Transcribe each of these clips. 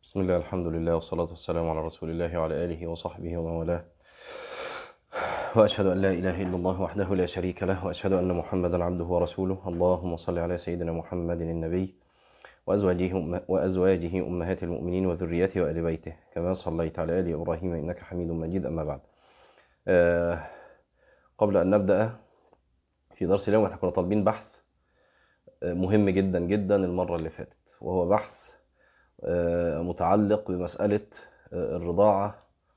بسم الله الحمد لله والصلاة والسلام على رسول الله وعلى آله وصحبه ومن والاه وأشهد أن لا إله إلا الله وحده لا شريك له وأشهد أن محمدا عبده ورسوله اللهم صل على سيدنا محمد النبي وأزواجه, وأزواجه أمهات المؤمنين وذريته وآل بيته كما صليت على آل إبراهيم إنك حميد مجيد أما بعد آه قبل أن نبدأ في درس اليوم احنا كنا طالبين بحث مهم جدا جدا المرة اللي فاتت وهو بحث متعلق بمسألة الرضاعة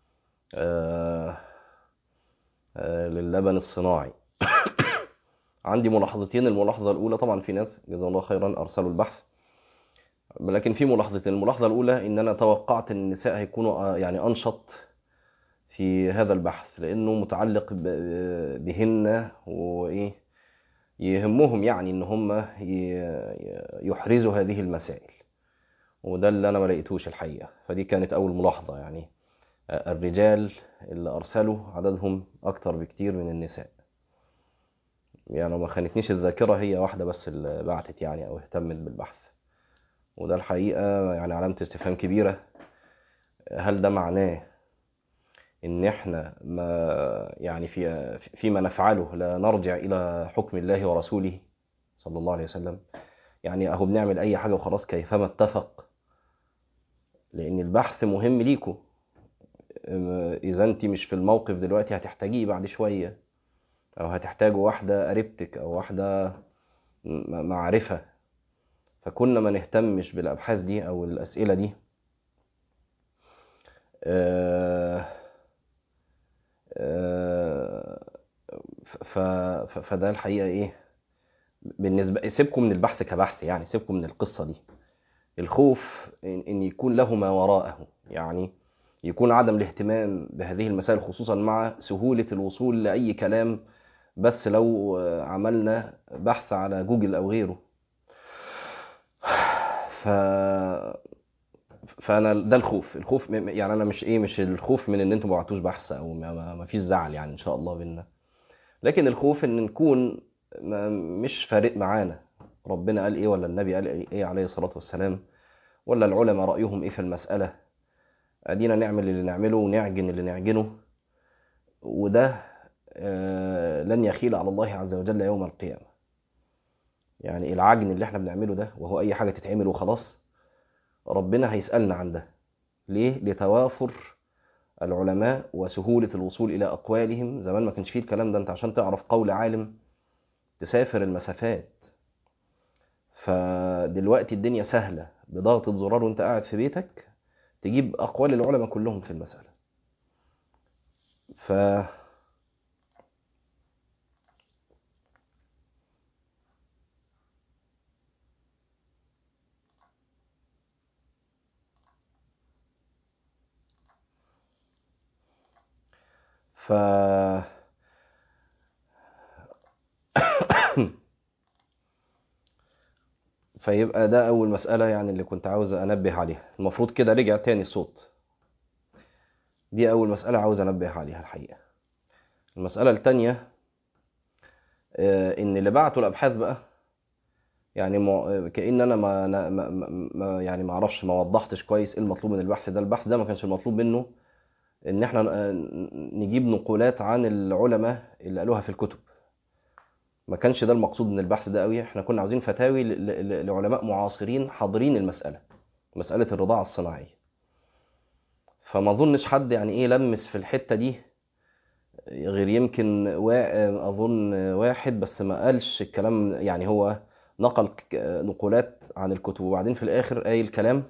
للبن الصناعي عندي ملاحظتين الملاحظة الأولى طبعا في ناس جزاهم الله خيرا أرسلوا البحث لكن في ملاحظتين الملاحظة الأولى إن أنا توقعت أن النساء هيكونوا يعني أنشط في هذا البحث لأنه متعلق بهن وإيه يهمهم يعني إن هم يحرزوا هذه المسائل وده اللي انا ما لقيتوش الحقيقه فدي كانت اول ملاحظه يعني الرجال اللي ارسلوا عددهم اكتر بكتير من النساء يعني ما خانتنيش الذاكره هي واحده بس اللي بعتت يعني او اهتمت بالبحث وده الحقيقه يعني علامه استفهام كبيره هل ده معناه ان احنا ما يعني في فيما نفعله لا نرجع الى حكم الله ورسوله صلى الله عليه وسلم يعني اهو بنعمل اي حاجه وخلاص كيفما اتفق لان البحث مهم ليكوا اذا انت مش في الموقف دلوقتي هتحتاجيه بعد شويه او هتحتاجوا واحده قريبتك او واحده معرفه فكنا ما نهتمش بالابحاث دي او الاسئله دي فده الحقيقه ايه بالنسبه سيبكم من البحث كبحث يعني سيبكم من القصه دي الخوف ان يكون له ما وراءه يعني يكون عدم الاهتمام بهذه المسائل خصوصا مع سهوله الوصول لاي كلام بس لو عملنا بحث على جوجل او غيره ف فانا ده الخوف الخوف يعني انا مش ايه مش الخوف من ان انتم ما بعتوش بحث او ما, ما فيش زعل يعني ان شاء الله بينا لكن الخوف ان نكون مش فارق معانا ربنا قال ايه ولا النبي قال ايه عليه الصلاه والسلام ولا العلماء رايهم ايه في المساله ادينا نعمل اللي نعمله ونعجن اللي نعجنه وده لن يخيل على الله عز وجل يوم القيامه يعني العجن اللي احنا بنعمله ده وهو اي حاجه تتعمل وخلاص ربنا هيسالنا عن ده ليه لتوافر العلماء وسهوله الوصول الى اقوالهم زمان ما كانش فيه الكلام ده انت عشان تعرف قول عالم تسافر المسافات فدلوقتي الدنيا سهلة بضغطة زرار وانت قاعد في بيتك تجيب أقوال العلماء كلهم في المسألة ف ف فيبقى ده أول مسألة يعني اللي كنت عاوز أنبه عليها المفروض كده رجع تاني الصوت دي أول مسألة عاوز أنبه عليها الحقيقة المسألة التانية إن اللي بعتوا الأبحاث بقى يعني كأن أنا ما, ما, ما يعني ما أعرفش ما وضحتش كويس إيه المطلوب من البحث ده البحث ده ما كانش المطلوب منه إن إحنا نجيب نقولات عن العلماء اللي قالوها في الكتب ما كانش ده المقصود من البحث ده قوي احنا كنا عاوزين فتاوي لعلماء معاصرين حاضرين المسألة مسألة الرضاعة الصناعية فما اظنش حد يعني ايه لمس في الحتة دي غير يمكن اظن واحد بس ما قالش الكلام يعني هو نقل نقولات عن الكتب وبعدين في الاخر قايل كلام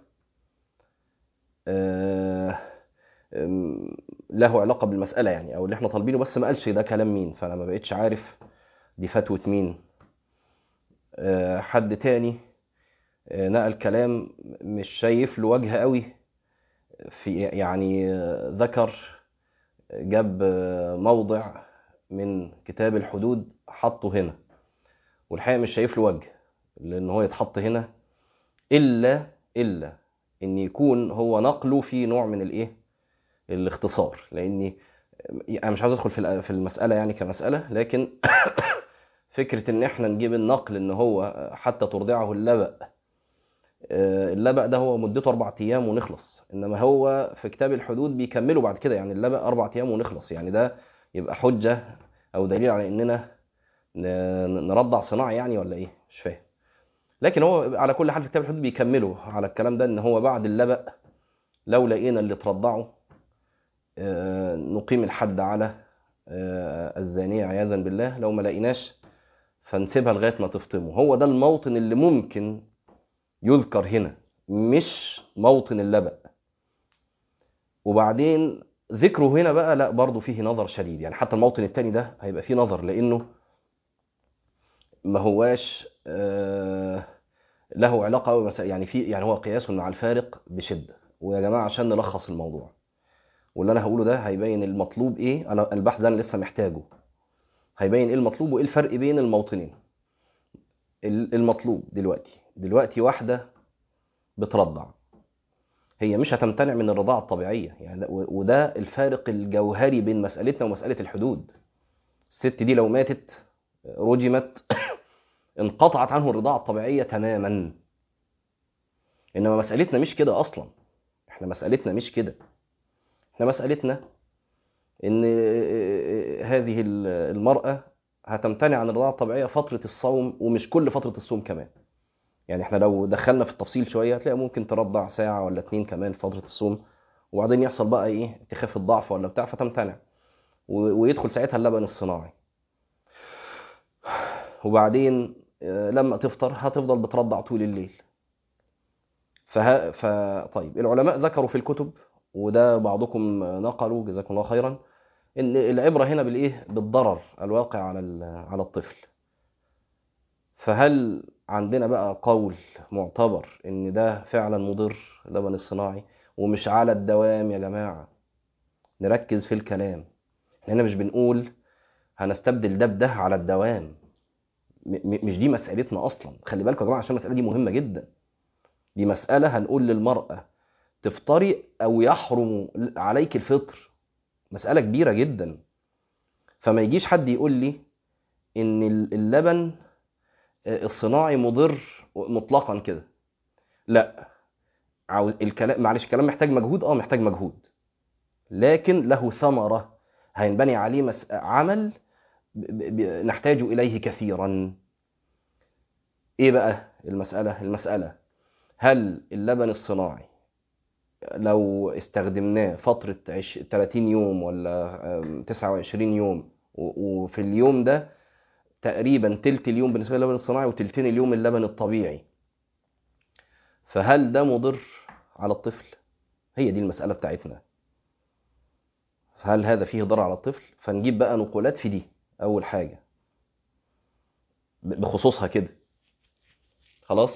له علاقة بالمسألة يعني او اللي احنا طالبينه بس ما قالش ده كلام مين فانا ما بقتش عارف دي فتوى مين أه حد تاني أه نقل كلام مش شايف له وجه قوي في يعني أه ذكر جاب موضع من كتاب الحدود حطه هنا والحقيقه مش شايف له وجه لان هو يتحط هنا الا الا ان يكون هو نقله في نوع من الايه الاختصار لاني انا مش عاوز ادخل في المساله يعني كمساله لكن فكرة ان احنا نجيب النقل ان هو حتى ترضعه اللبأ آه، اللبق ده هو مدته اربع ايام ونخلص انما هو في كتاب الحدود بيكملوا بعد كده يعني اللبق اربع ايام ونخلص يعني ده يبقى حجه او دليل على اننا ن- نرضع صناعي يعني ولا ايه مش فاهم لكن هو على كل حال في كتاب الحدود بيكملوا على الكلام ده ان هو بعد اللبق لو لقينا اللي ترضعوا آه، نقيم الحد على آه، الزانية عياذا بالله لو ما لقيناش فنسيبها لغاية ما تفطموا هو ده الموطن اللي ممكن يذكر هنا مش موطن اللبق وبعدين ذكره هنا بقى لا برضه فيه نظر شديد يعني حتى الموطن التاني ده هيبقى فيه نظر لأنه ما هواش آه، له علاقة أوي مثلا يعني في يعني هو قياس مع الفارق بشدة ويا جماعة عشان نلخص الموضوع واللي انا هقوله ده هيبين المطلوب ايه انا البحث ده انا لسه محتاجه هيبين ايه المطلوب وايه الفرق بين الموطنين ال- المطلوب دلوقتي دلوقتي واحدة بترضع هي مش هتمتنع من الرضاعة الطبيعية يعني ده- و- وده الفارق الجوهري بين مسألتنا ومسألة الحدود الست دي لو ماتت رجمت انقطعت عنه الرضاعة الطبيعية تماما انما مسألتنا مش كده اصلا احنا مسألتنا مش كده احنا مسألتنا ان هذه المرأة هتمتنع عن الرضاعة الطبيعية فترة الصوم ومش كل فترة الصوم كمان يعني احنا لو دخلنا في التفصيل شوية هتلاقي ممكن ترضع ساعة ولا اتنين كمان في فترة الصوم وبعدين يحصل بقى ايه تخاف الضعف ولا بتاع فتمتنع و- ويدخل ساعتها اللبن الصناعي وبعدين آه، لما تفطر هتفضل بترضع طول الليل فها ف طيب العلماء ذكروا في الكتب وده بعضكم نقلوا جزاكم الله خيرا ان العبره هنا بالايه بالضرر الواقع على ال- على الطفل فهل عندنا بقى قول معتبر ان ده فعلا مضر اللبن الصناعي ومش على الدوام يا جماعه نركز في الكلام احنا هنا مش بنقول هنستبدل ده بده على الدوام م- م- مش دي مسألتنا أصلا خلي بالكم يا جماعة عشان المسألة دي مهمة جدا دي مسألة هنقول للمرأة تفطري أو يحرم عليك الفطر مسألة كبيرة جدا فما يجيش حد يقول لي إن اللبن الصناعي مضر مطلقا كده لا عاوز الكلام معلش الكلام محتاج مجهود اه محتاج مجهود لكن له ثمرة هينبني عليه مس... عمل ب... ب... نحتاج إليه كثيرا ايه بقى المسألة المسألة هل اللبن الصناعي لو استخدمناه فترة عش... 30 يوم ولا آم، 29 يوم و... وفي اليوم ده تقريبا تلت اليوم بالنسبة للبن الصناعي وتلتين اليوم اللبن الطبيعي فهل ده مضر على الطفل هي دي المسألة بتاعتنا هل هذا فيه ضرر على الطفل فنجيب بقى نقولات في دي أول حاجة ب- بخصوصها كده خلاص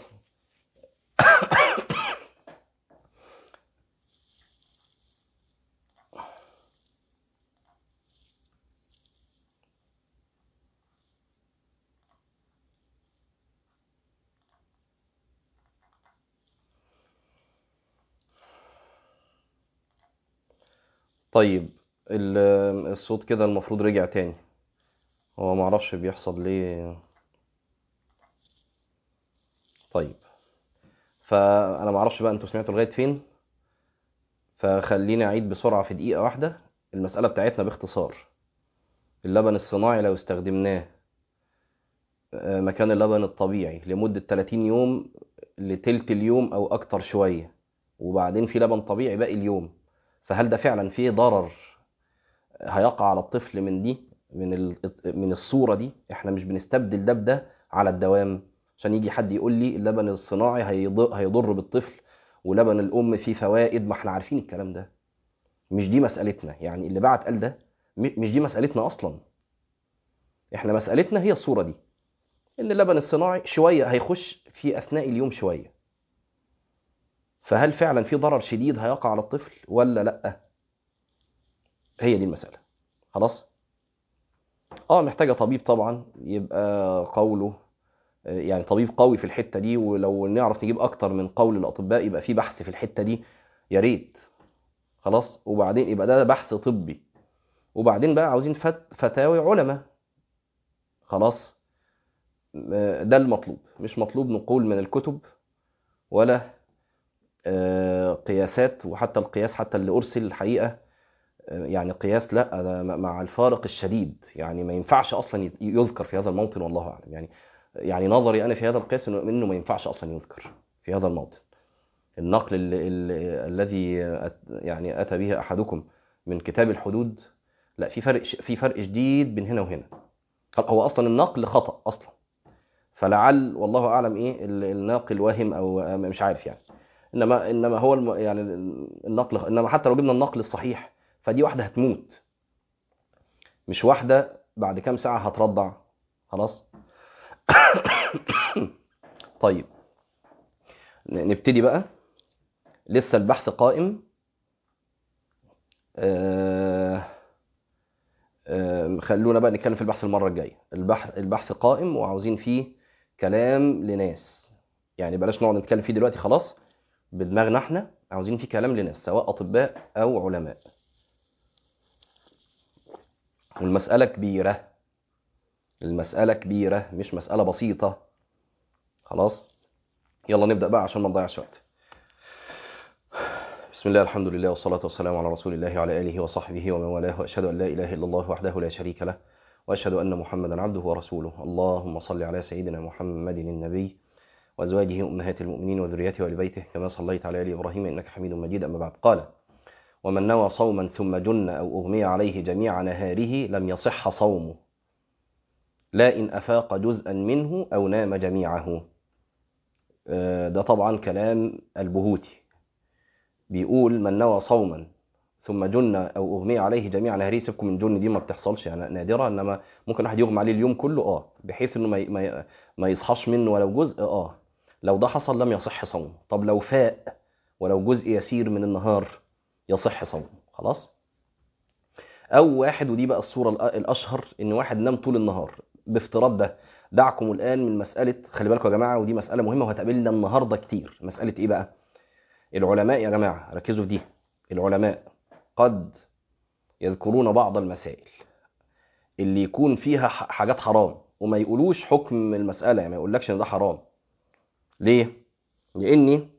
طيب ال- الصوت كده المفروض رجع تاني هو معرفش بيحصل ليه طيب فأنا معرفش بقى انتوا سمعتوا لغاية فين فخليني أعيد بسرعة في دقيقة واحدة المسألة بتاعتنا باختصار اللبن الصناعي لو استخدمناه آه، مكان اللبن الطبيعي لمدة 30 يوم لتلت اليوم أو أكتر شوية وبعدين في لبن طبيعي باقي اليوم فهل ده فعلا فيه ضرر هيقع على الطفل من دي من ال- من الصورة دي احنا مش بنستبدل ده بده على الدوام عشان يجي حد يقول لي اللبن الصناعي هيض- هيضر بالطفل ولبن الأم فيه فوائد ما احنا عارفين الكلام ده مش دي مسألتنا يعني اللي بعت قال ده م- مش دي مسألتنا أصلا احنا مسألتنا هي الصورة دي ان اللبن الصناعي شوية هيخش في أثناء اليوم شوية فهل فعلا في ضرر شديد هيقع على الطفل ولا لأ هي دي المسألة خلاص اه محتاجة طبيب طبعا يبقى قوله يعني طبيب قوي في الحتة دي ولو نعرف نجيب أكتر من قول الأطباء يبقى في بحث في الحتة دي يا ريت خلاص وبعدين يبقى ده بحث طبي وبعدين بقى عاوزين فت فتاوي علماء خلاص ده المطلوب مش مطلوب نقول من الكتب ولا آه، قياسات وحتى القياس حتى اللي ارسل الحقيقه آه، يعني قياس لا ده مع الفارق الشديد يعني ما ينفعش اصلا يت- يذكر في هذا الموطن والله اعلم يعني يعني نظري انا في هذا القياس انه انه ما ينفعش اصلا يذكر في هذا الموطن النقل ال- ال- الذي أت- يعني اتى به احدكم من كتاب الحدود لا في فرق ش- في فرق شديد بين هنا وهنا هو اصلا النقل خطا اصلا فلعل والله اعلم ايه ال- الناقل واهم او مش عارف يعني انما انما هو الم يعني النقل انما حتى لو جبنا النقل الصحيح فدي واحده هتموت مش واحده بعد كام ساعه هترضع خلاص طيب ن- نبتدي بقى لسه البحث قائم آه، آه، خلونا بقى نتكلم في البحث المره الجايه البحث البحث قائم وعاوزين فيه كلام لناس يعني بلاش نقعد نتكلم فيه دلوقتي خلاص بدماغنا احنا عاوزين فيه كلام لناس سواء اطباء او علماء والمساله كبيره المساله كبيره مش مساله بسيطه خلاص يلا نبدا بقى عشان ما نضيعش وقت بسم الله الحمد لله والصلاة والسلام على رسول الله وعلى آله وصحبه ومن والاه وأشهد أن لا إله إلا الله وحده لا شريك له وأشهد أن محمدا عبده ورسوله اللهم صل على سيدنا محمد النبي وأزواجه أمهات المؤمنين وذريته وآل بيته كما صليت على آل إبراهيم إنك حميد مجيد أما بعد قال ومن نوى صوما ثم جن أو أغمي عليه جميع نهاره لم يصح صومه لا إن أفاق جزءا منه أو نام جميعه آه، ده طبعا كلام البهوتي بيقول من نوى صوما ثم جن او اغمي عليه جميع نهاريه سيبكم من جن دي ما بتحصلش يعني نادره انما ممكن واحد يغمى عليه اليوم كله اه بحيث انه ما ي- ما ي- ما يصحاش منه ولو جزء اه لو ده حصل لم يصح صومه طب لو فاق ولو جزء يسير من النهار يصح صومه خلاص او واحد ودي بقى الصوره الأ- الاشهر ان واحد نام طول النهار بافتراض ده دعكم الان من مساله خلي بالكم يا جماعه ودي مساله مهمه وهتقابلنا النهارده كتير مساله ايه بقى العلماء يا جماعه ركزوا في دي العلماء قد يذكرون بعض المسائل اللي يكون فيها ح- حاجات حرام وما يقولوش حكم المسألة يعني ما يقولكش ان ده حرام ليه؟ لأن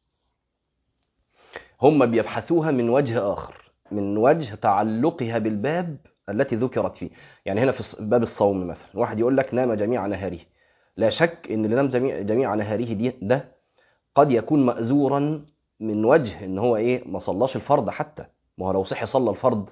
هم بيبحثوها من وجه آخر من وجه تعلقها بالباب التي ذكرت فيه يعني هنا في الص- باب الصوم مثلا واحد يقول لك نام جميع نهاره لا شك ان اللي نام جميع, جميع نهاره دي ده قد يكون مأزورا من وجه ان هو ايه ما صلاش الفرض حتى ما هو لو صحي صلى الفرض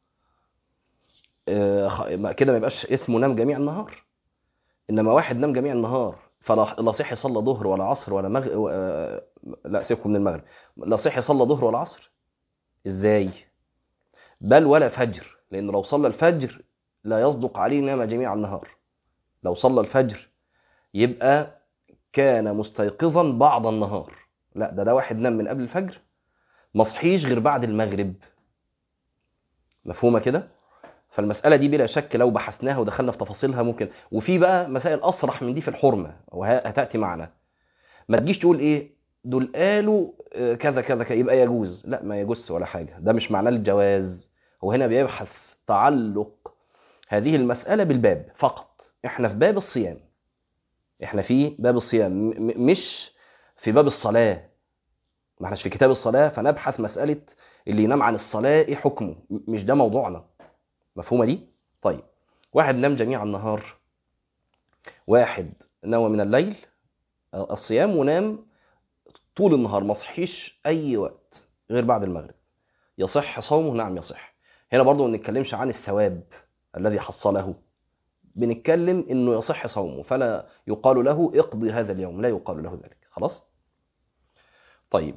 آه، خ- ما- كده ما يبقاش اسمه نام جميع النهار انما واحد نام جميع النهار فلا لا صحي صلى ظهر ولا عصر ولا مغ... آه، لا سيبكم من المغرب لا صحي صلى ظهر ولا عصر ازاي بل ولا فجر لان لو صلى الفجر لا يصدق عليه نام جميع النهار لو صلى الفجر يبقى كان مستيقظا بعض النهار لا ده ده واحد نام من قبل الفجر ما صحيش غير بعد المغرب مفهومه كده فالمسألة دي بلا شك لو بحثناها ودخلنا في تفاصيلها ممكن وفي بقى مسائل أصرح من دي في الحرمة وهتأتي معنا ما تجيش تقول إيه دول قالوا آه، كذا كذا كذا يبقى يجوز لا ما يجوز ولا حاجة ده مش معناه الجواز هو هنا بيبحث تعلق هذه المسألة بالباب فقط احنا في باب الصيام احنا في باب الصيام م- م- مش في باب الصلاة ما احناش في كتاب الصلاة فنبحث مسألة اللي ينام عن الصلاة ايه حكمه م- مش ده موضوعنا مفهومة دي؟ طيب واحد نام جميع النهار واحد نوى من الليل آه، الصيام ونام طول النهار ما صحيش أي وقت غير بعد المغرب يصح صومه نعم يصح هنا برضو ما بنتكلمش عن الثواب الذي حصله بنتكلم انه يصح صومه فلا يقال له اقضي هذا اليوم لا يقال له ذلك خلاص طيب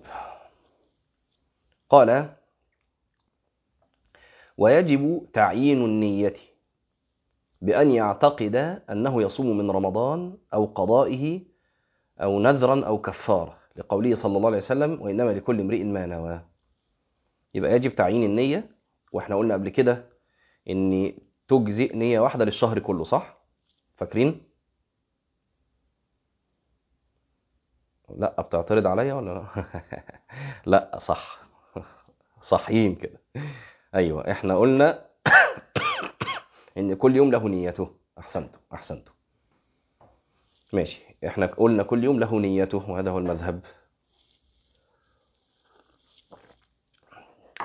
قال ويجب تعيين النية بأن يعتقد أنه يصوم من رمضان أو قضائه أو نذرا أو كفارة لقوله صلى الله عليه وسلم وإنما لكل امرئ ما نوى يبقى يجب تعيين النية واحنا قلنا قبل كده ان تجزئ نية واحدة للشهر كله صح؟ فاكرين؟ لا بتعترض عليا ولا لا؟ لا صح صحيين كده ايوه احنا قلنا ان كل يوم له نيته احسنتم احسنتم ماشي احنا قلنا كل يوم له نيته وهذا هو المذهب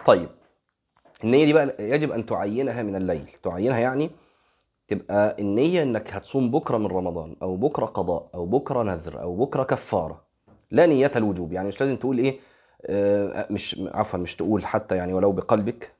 طيب النية دي بقى يجب أن تعينها من الليل تعينها يعني تبقى النية إنك هتصوم بكرة من رمضان أو بكرة قضاء أو بكرة نذر أو بكرة كفارة لا نية الوجوب يعني مش لازم تقول إيه آه، مش عفوا مش تقول حتى يعني ولو بقلبك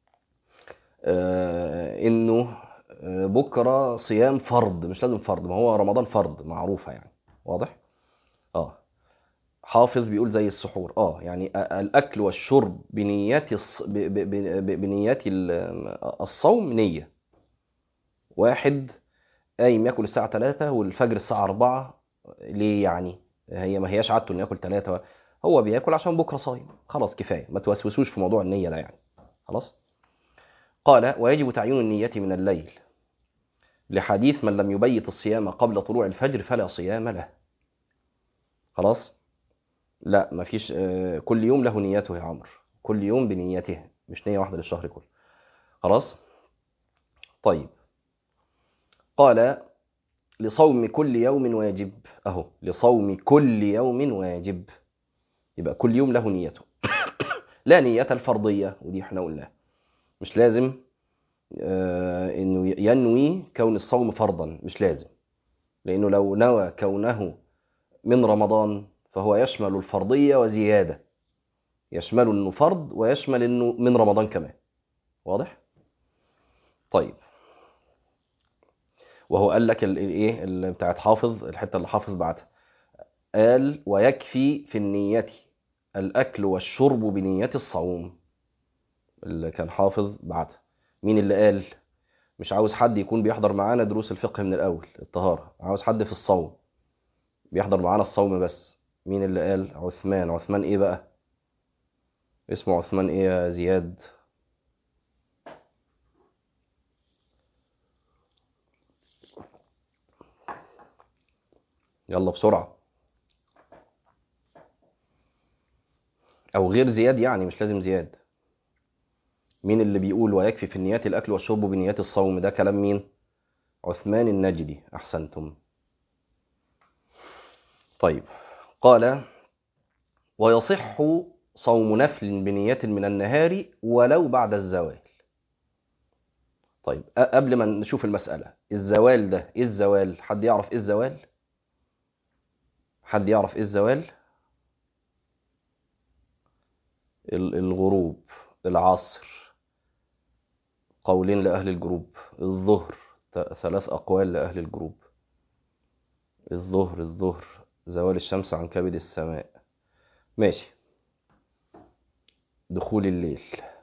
آه، إنه آه، بكرة صيام فرض مش لازم فرض ما هو رمضان فرض معروفة يعني واضح؟ اه حافظ بيقول زي السحور اه يعني الاكل والشرب بنيات الص... ب... ب... ب... بنيات ال- الصوم نيه واحد قايم ياكل الساعه 3 والفجر الساعه 4 ليه يعني هي ما هياش عادته انه ياكل 3 هو بياكل عشان بكره صايم خلاص كفايه ما توسوسوش في موضوع النيه ده يعني خلاص قال ويجب تعيين النيه من الليل لحديث من لم يبيت الصيام قبل طلوع الفجر فلا صيام له خلاص لا مفيش آه، كل يوم له نيته يا عمرو كل يوم بنيته مش نية واحدة للشهر كله خلاص طيب قال لصوم كل يوم واجب اهو لصوم كل يوم واجب يبقى كل يوم له نيته لا نية الفرضية ودي احنا قلناها مش لازم آه، انه ينوي كون الصوم فرضا مش لازم لانه لو نوى كونه من رمضان فهو يشمل الفرضية وزيادة يشمل انه فرض ويشمل انه من رمضان كمان واضح طيب وهو قال لك ال- الايه اللي بتاعت حافظ الحته اللي حافظ بعتها قال ويكفي في النية الاكل والشرب بنية الصوم اللي كان حافظ بعتها مين اللي قال مش عاوز حد يكون بيحضر معانا دروس الفقه من الاول الطهارة عاوز حد في الصوم بيحضر معانا الصوم بس مين اللي قال عثمان عثمان ايه بقى اسمه عثمان ايه يا زياد يلا بسرعة او غير زياد يعني مش لازم زياد مين اللي بيقول ويكفي في النيات الاكل والشرب بنيات الصوم ده كلام مين عثمان النجدي احسنتم طيب قال ويصح صوم نفل بنية من النهار ولو بعد الزوال طيب أ- قبل ما نشوف المسألة الزوال ده ايه الزوال حد يعرف ايه الزوال حد يعرف ايه الزوال ال- الغروب العصر قولين لأهل الجروب الظهر ت- ثلاث أقوال لأهل الجروب الظهر الظهر زوال الشمس عن كبد السماء ماشي دخول الليل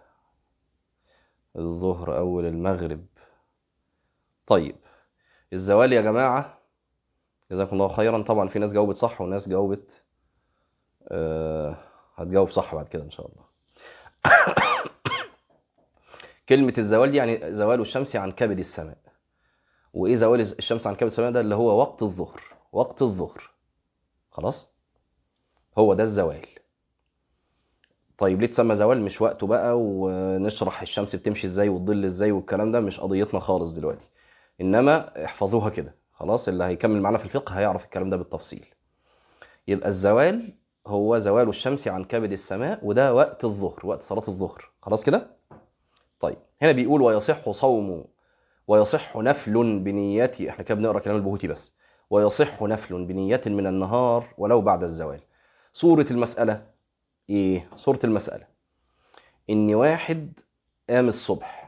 الظهر أول المغرب طيب الزوال يا جماعة جزاكم الله خيرا طبعا في ناس جاوبت صح وناس جاوبت آه هتجاوب صح بعد كده إن شاء الله كلمة الزوال دي يعني زوال الشمس عن كبد السماء وإيه زوال الشمس عن كبد السماء ده اللي هو وقت الظهر وقت الظهر خلاص هو ده الزوال طيب ليه تسمى زوال مش وقته بقى ونشرح الشمس بتمشي ازاي والظل ازاي والكلام ده مش قضيتنا خالص دلوقتي انما احفظوها كده خلاص اللي هيكمل معانا في الفقه هيعرف الكلام ده بالتفصيل يبقى الزوال هو زوال الشمس عن كبد السماء وده وقت الظهر وقت صلاة الظهر خلاص كده طيب هنا بيقول ويصح صوم ويصح نفل بنية احنا كده بنقرا كلام البهوتي بس ويصح نفل بنية من النهار ولو بعد الزوال صورة المسألة ايه صورة المسألة ان واحد قام الصبح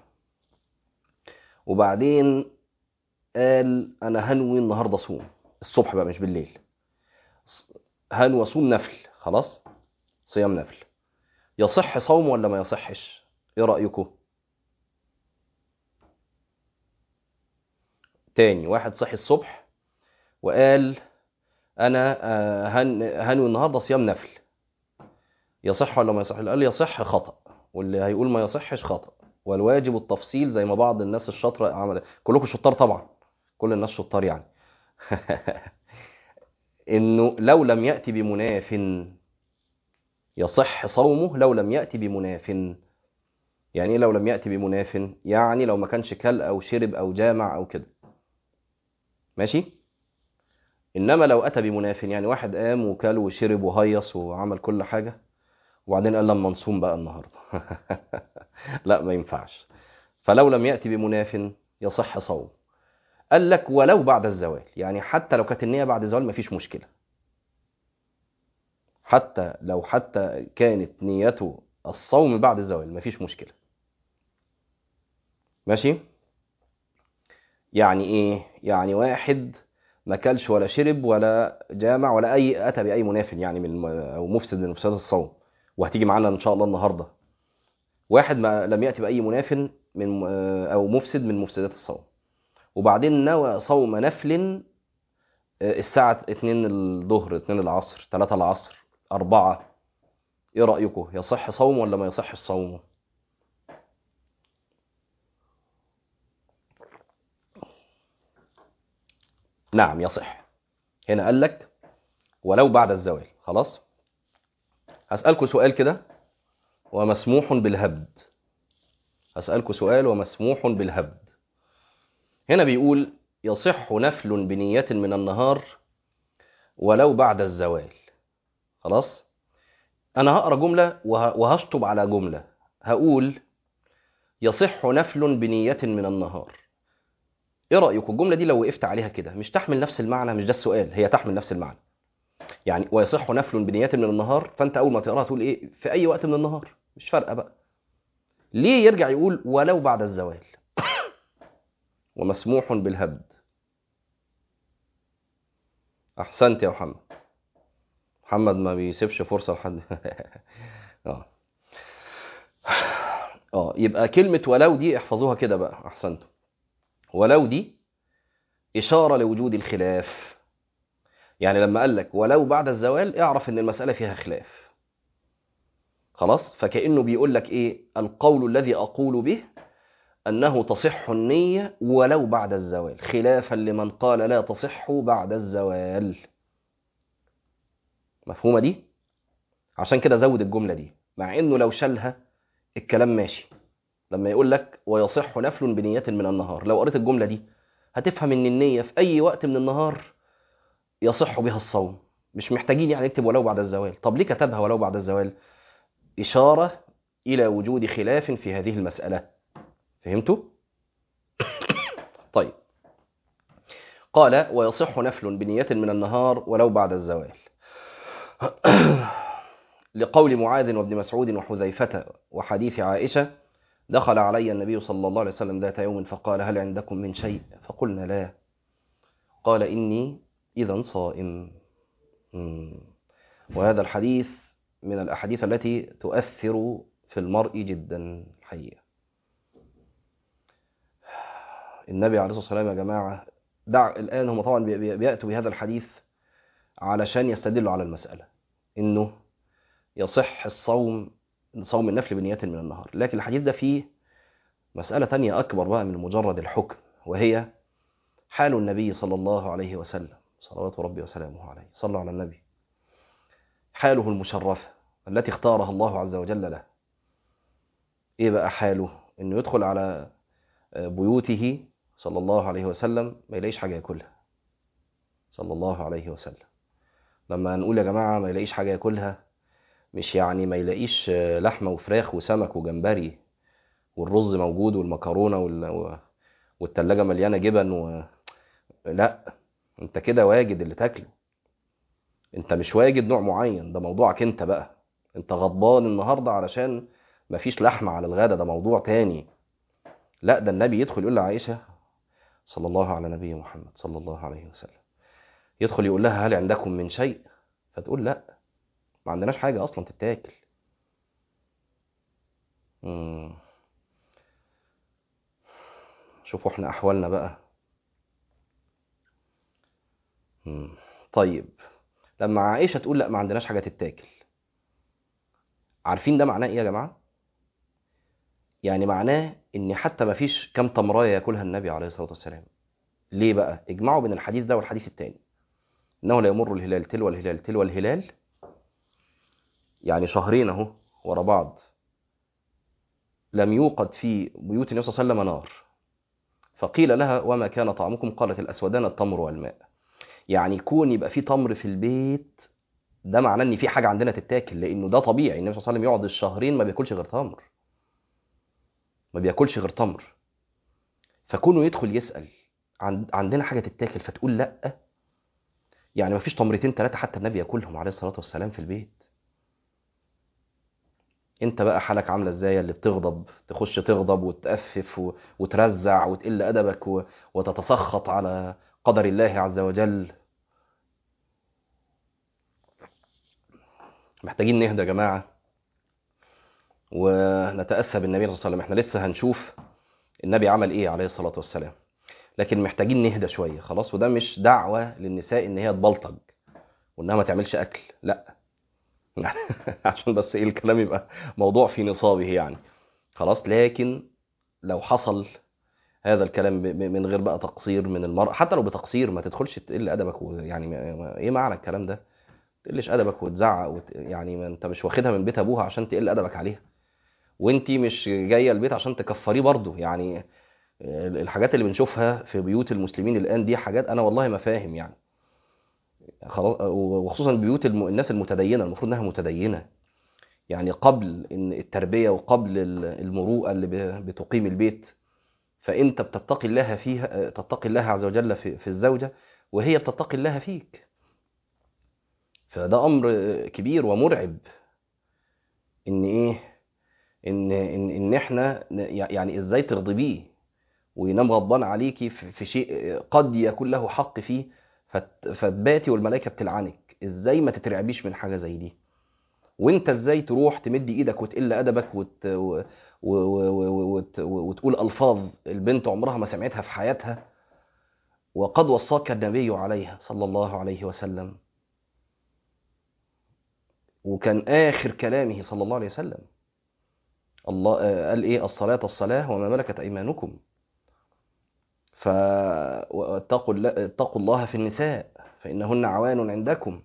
وبعدين قال انا هنوي النهارده صوم الصبح بقى مش بالليل هنوي صوم نفل خلاص صيام نفل يصح صوم ولا ما يصحش ايه رأيكم تاني واحد صحي الصبح وقال انا آه، هن هنوي النهارده صيام نفل يصح ولا ما يصح اللي قال يصح خطأ واللي هيقول ما يصحش خطأ والواجب التفصيل زي ما بعض الناس الشاطره عمل كلكم شطار طبعا كل الناس شطار يعني انه لو لم يأتي بمناف يصح صومه لو لم يأتي بمناف يعني ايه لو لم يأتي بمناف يعني لو ما كانش كل او شرب او جامع او كده ماشي انما لو اتى بمناف يعني واحد قام وكل وشرب وهيص وعمل كل حاجه وبعدين قال لما نصوم بقى النهارده لا ما ينفعش فلو لم يأتي بمناف يصح صوم قال لك ولو بعد الزوال يعني حتى لو كانت النية بعد الزوال مفيش مشكلة حتى لو حتى كانت نيته الصوم بعد الزوال مفيش مشكلة ماشي يعني ايه يعني واحد ما كلش ولا شرب ولا جامع ولا اي اتى باي مناف يعني من او مفسد من مفسدات الصوم وهتيجي معانا ان شاء الله النهارده واحد ما لم ياتي باي مناف من او مفسد من مفسدات الصوم وبعدين نوى صوم نفل الساعة 2 الظهر 2 العصر 3 العصر 4 ايه رأيكم يصح صوم ولا ما يصح الصوم نعم يصح هنا قال لك ولو بعد الزوال خلاص هسألكم سؤال كده ومسموح بالهبد هسألكم سؤال ومسموح بالهبد هنا بيقول يصح نفل بنية من النهار ولو بعد الزوال خلاص أنا هقرأ جملة وهشطب على جملة هقول يصح نفل بنية من النهار ايه رأيكم الجملة دي لو وقفت عليها كده مش تحمل نفس المعنى مش ده السؤال هي تحمل نفس المعنى يعني ويصح نفل بنية من النهار فانت اول ما تقراها تقول ايه في اي وقت من النهار مش فارقه بقى ليه يرجع يقول ولو بعد الزوال ومسموح بالهبد احسنت يا محمد محمد ما بيسيبش فرصه لحد اه اه يبقى كلمه ولو دي احفظوها كده بقى احسنتم ولو دي اشاره لوجود الخلاف يعني لما قال لك ولو بعد الزوال اعرف ان المساله فيها خلاف خلاص فكانه بيقول لك ايه القول الذي اقول به أنه تصح النية ولو بعد الزوال خلافا لمن قال لا تصح بعد الزوال مفهومة دي؟ عشان كده زود الجملة دي مع إنه لو شالها الكلام ماشي لما يقول لك ويصح نفل بنية من النهار لو قريت الجملة دي هتفهم إن النية في أي وقت من النهار يصح بها الصوم مش محتاجين يعني نكتب ولو بعد الزوال طب ليه كتبها ولو بعد الزوال إشارة إلى وجود خلاف في هذه المسألة فهمتوا؟ طيب قال ويصح نفل بنية من النهار ولو بعد الزوال لقول معاذ وابن مسعود وحذيفة وحديث عائشة دخل علي النبي صلى الله عليه وسلم ذات يوم فقال هل عندكم من شيء فقلنا لا قال إني إذا صائم وهذا الحديث من الأحاديث التي تؤثر في المرء جدا الحقيقة النبي عليه الصلاة والسلام يا جماعة دع الآن هم طبعا بيأتوا بهذا الحديث علشان يستدلوا على المسألة إنه يصح الصوم صوم النفل بنية من النهار لكن الحديث ده فيه مسألة تانية أكبر بقى من مجرد الحكم وهي حال النبي صلى الله عليه وسلم صلوات ربي وسلامه عليه صلى على النبي حاله المشرفة التي اختارها الله عز وجل له ايه بقى حاله انه يدخل على بيوته صلى الله عليه وسلم ما يلاقيش حاجة ياكلها صلى الله عليه وسلم لما نقول يا جماعة ما يلاقيش حاجة ياكلها مش يعني ما يلاقيش لحمة وفراخ وسمك وجمبري والرز موجود والمكرونة وال... والتلاجة مليانة جبن و... لا انت كده واجد اللي تاكله انت مش واجد نوع معين ده موضوعك انت بقى انت غضبان النهاردة علشان مفيش لحمة على الغدا ده موضوع تاني لا ده النبي يدخل يقول لعائشة صلى الله على نبي محمد صلى الله عليه وسلم يدخل يقول لها هل عندكم من شيء فتقول لا ما عندناش حاجة أصلا تتاكل مم. شوفوا احنا أحوالنا بقى مم. طيب لما عائشة تقول لا ما عندناش حاجة تتاكل عارفين ده معناه ايه يا جماعة يعني معناه ان حتى ما فيش كم تمرايه ياكلها النبي عليه الصلاه والسلام ليه بقى اجمعوا بين الحديث ده والحديث الثاني انه لا يمر الهلال تلو الهلال تلو الهلال يعني شهرين اهو ورا بعض لم يوقد في بيوت النبي صلى الله عليه وسلم نار فقيل لها وما كان طعمكم قالت الاسودان التمر والماء يعني يكون يبقى في تمر في البيت ده معناه ان في حاجه عندنا تتاكل لانه ده طبيعي النبي صلى الله عليه وسلم يقعد الشهرين ما بياكلش غير تمر ما بياكلش غير تمر فكونه يدخل يسال عن عندنا حاجه تتاكل فتقول لا يعني ما فيش تمرتين ثلاثه حتى النبي ياكلهم عليه الصلاه والسلام في البيت انت بقى حالك عامله ازاي اللي بتغضب تخش تغضب وتأفف و... وترزع وتقل ادبك و... وتتسخط على قدر الله عز وجل محتاجين نهدى يا جماعه ونتأسى بالنبي صلى الله عليه وسلم احنا لسه هنشوف النبي عمل ايه عليه الصلاه والسلام لكن محتاجين نهدى شويه خلاص وده مش دعوه للنساء ان هي تبلطج وانها ما تعملش اكل لا عشان بس ايه الكلام يبقى موضوع في نصابه يعني خلاص لكن لو حصل هذا الكلام ب- ب- من غير بقى تقصير من المرأة حتى لو بتقصير ما تدخلش تقل ادبك و- يعني ما- ما- ايه معنى الكلام ده تقلش ادبك وتزعق وت... يعني ما انت مش واخدها من بيت ابوها عشان تقل ادبك عليها وانت مش جايه البيت عشان تكفريه برضه يعني الحاجات اللي بنشوفها في بيوت المسلمين الان دي حاجات انا والله ما فاهم يعني خلاص وخصوصا بيوت الم... الناس المتدينه المفروض انها متدينه يعني قبل ان التربيه وقبل ال- المروءه اللي ب- بتقيم البيت فانت بتتقي الله فيها تتقي الله عز وجل في, في الزوجه وهي بتتقي الله فيك فده امر كبير ومرعب ان ايه ان ان, إن احنا ن- يعني ازاي تغضبيه وينام غضبان عليكي في في شيء قد يكون له حق فيه فت- فتباتي والملائكه بتلعنك ازاي ما تترعبيش من حاجه زي دي وانت ازاي تروح تمد ايدك وتقل ادبك وت... و... و... و... و... وت... وتقول الفاظ البنت عمرها ما سمعتها في حياتها وقد وصاك النبي عليها صلى الله عليه وسلم وكان اخر كلامه صلى الله عليه وسلم الله آه، قال ايه الصلاه الصلاه وما ملكت ايمانكم فاتقوا الله اتقوا الله في النساء فانهن عوان عندكم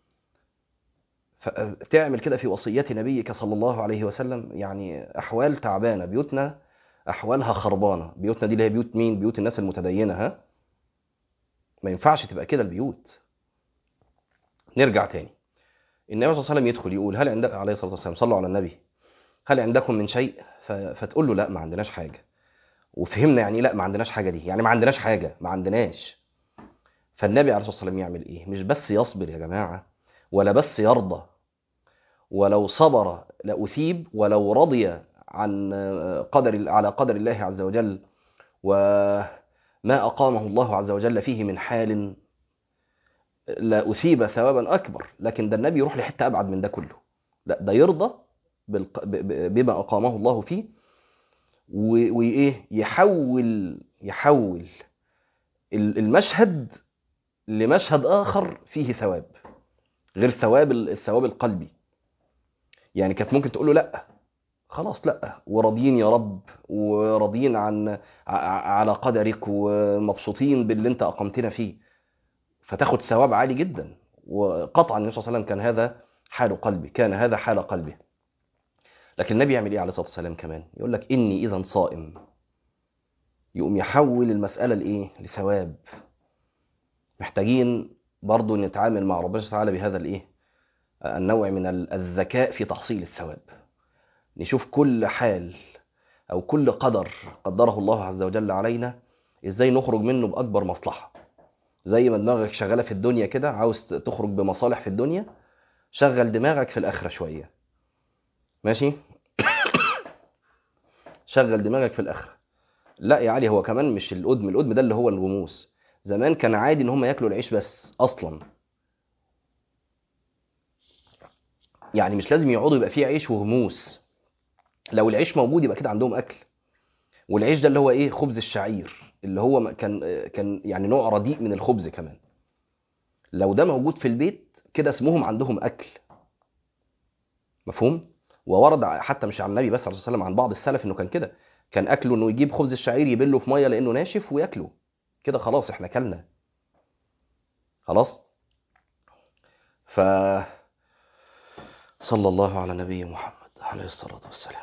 فتعمل كده في وصية نبيك صلى الله عليه وسلم يعني أحوال تعبانة بيوتنا أحوالها خربانة بيوتنا دي اللي هي بيوت مين بيوت الناس المتدينة ها ما ينفعش تبقى كده البيوت نرجع تاني النبي صلى الله عليه وسلم يدخل يقول هل عندك عليه الصلاة والسلام صلوا على النبي هل عندكم من شيء ف... فتقول له لا ما عندناش حاجة وفهمنا يعني إيه لا ما عندناش حاجة دي يعني ما عندناش حاجة ما عندناش فالنبي عليه الصلاة والسلام يعمل ايه مش بس يصبر يا جماعة ولا بس يرضى ولو صبر لأثيب ولو رضي عن قدر على قدر الله عز وجل وما أقامه الله عز وجل فيه من حال لأثيب ثوابا أكبر لكن ده النبي يروح لحتة أبعد من ده كله لا ده يرضى بالق- ب- ب- بما أقامه الله فيه و- وإيه يحول يحول ال- المشهد لمشهد آخر فيه ثواب غير ثواب ال- الثواب القلبي يعني كانت ممكن تقول له لا خلاص لا وراضيين يا رب وراضيين عن ع- على قدرك ومبسوطين باللي انت اقمتنا فيه فتاخد ثواب عالي جدا وقطعا النبي صلى الله عليه وسلم كان هذا حال قلبه كان هذا حال قلبه لكن النبي يعمل ايه عليه الصلاه والسلام كمان يقول لك اني اذا صائم يقوم يحول المساله لايه لثواب محتاجين برضو نتعامل مع ربنا سبحانه وتعالى بهذا الايه النوع من ال- الذكاء في تحصيل الثواب نشوف كل حال او كل قدر قدره الله عز وجل علينا ازاي نخرج منه باكبر مصلحه زي ما دماغك شغاله في الدنيا كده عاوز تخرج بمصالح في الدنيا شغل دماغك في الاخره شويه ماشي شغل دماغك في الاخره لا يا علي هو كمان مش القدم القدم ده اللي هو الغموس زمان كان عادي ان هم ياكلوا العيش بس اصلا يعني مش لازم يقعدوا يبقى فيه عيش وغموس لو العيش موجود يبقى كده عندهم اكل والعيش ده اللي هو ايه خبز الشعير اللي هو م- كان كان يعني نوع رديء من الخبز كمان لو ده موجود في البيت كده اسمهم عندهم اكل مفهوم وورد ع- حتى مش عن النبي بس عليه الصلاه والسلام عن بعض السلف انه كان كده كان اكله انه يجيب خبز الشعير يبله في ميه لانه ناشف وياكله كده خلاص احنا كلنا خلاص ف صلى الله على نبي محمد عليه الصلاه والسلام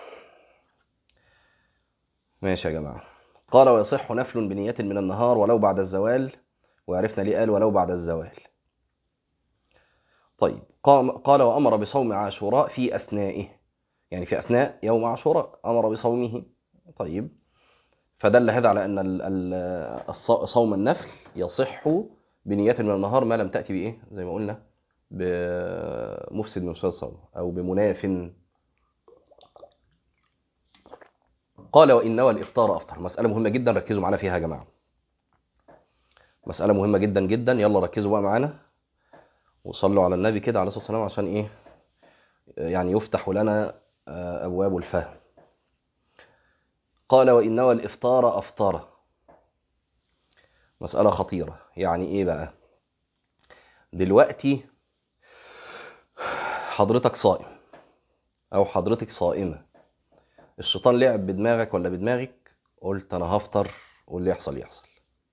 ماشي يا جماعه قال ويصح نفل بنية من النهار ولو بعد الزوال وعرفنا ليه قال ولو بعد الزوال طيب قام قال وأمر بصوم عاشوراء في أثنائه يعني في أثناء يوم عاشوراء أمر بصومه طيب فدل هذا على أن ال- ال- الص- صوم النفل يصح بنية من النهار ما لم تأتي بإيه زي ما قلنا بمفسد من مفسد الصوم أو بمناف قال وإن نوى الإفطار أفطر مسألة مهمة جدا ركزوا معانا فيها يا جماعة مسألة مهمة جدا جدا يلا ركزوا بقى معانا وصلوا على النبي كده عليه الصلاة والسلام عشان إيه يعني يفتح لنا آه، أبواب الفهم قال وإن نوى الإفطار أفطر مسألة خطيرة يعني إيه بقى دلوقتي حضرتك صائم أو حضرتك صائمة الشيطان لعب بدماغك ولا بدماغك قلت أنا هفطر واللي يحصل يحصل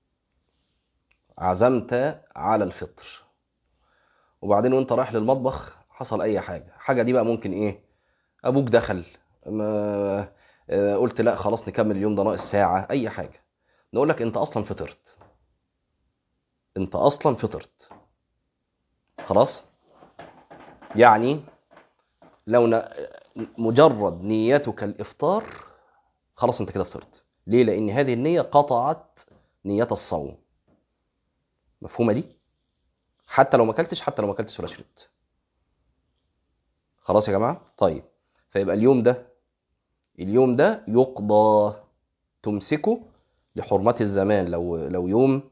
عزمت على الفطر وبعدين وانت رايح للمطبخ حصل اي حاجه حاجه دي بقى ممكن ايه ابوك دخل ما آه، قلت لا خلاص نكمل اليوم ده ناقص ساعه اي حاجه نقول لك انت اصلا فطرت انت اصلا فطرت خلاص يعني لو ن... مجرد نيتك الافطار خلاص انت كده فطرت ليه لان هذه النيه قطعت نيه الصوم مفهومه دي حتى لو ما اكلتش حتى لو ما اكلتش ولا شربت خلاص يا جماعه طيب فيبقى اليوم ده اليوم ده يقضى تمسكه لحرمة الزمان لو لو يوم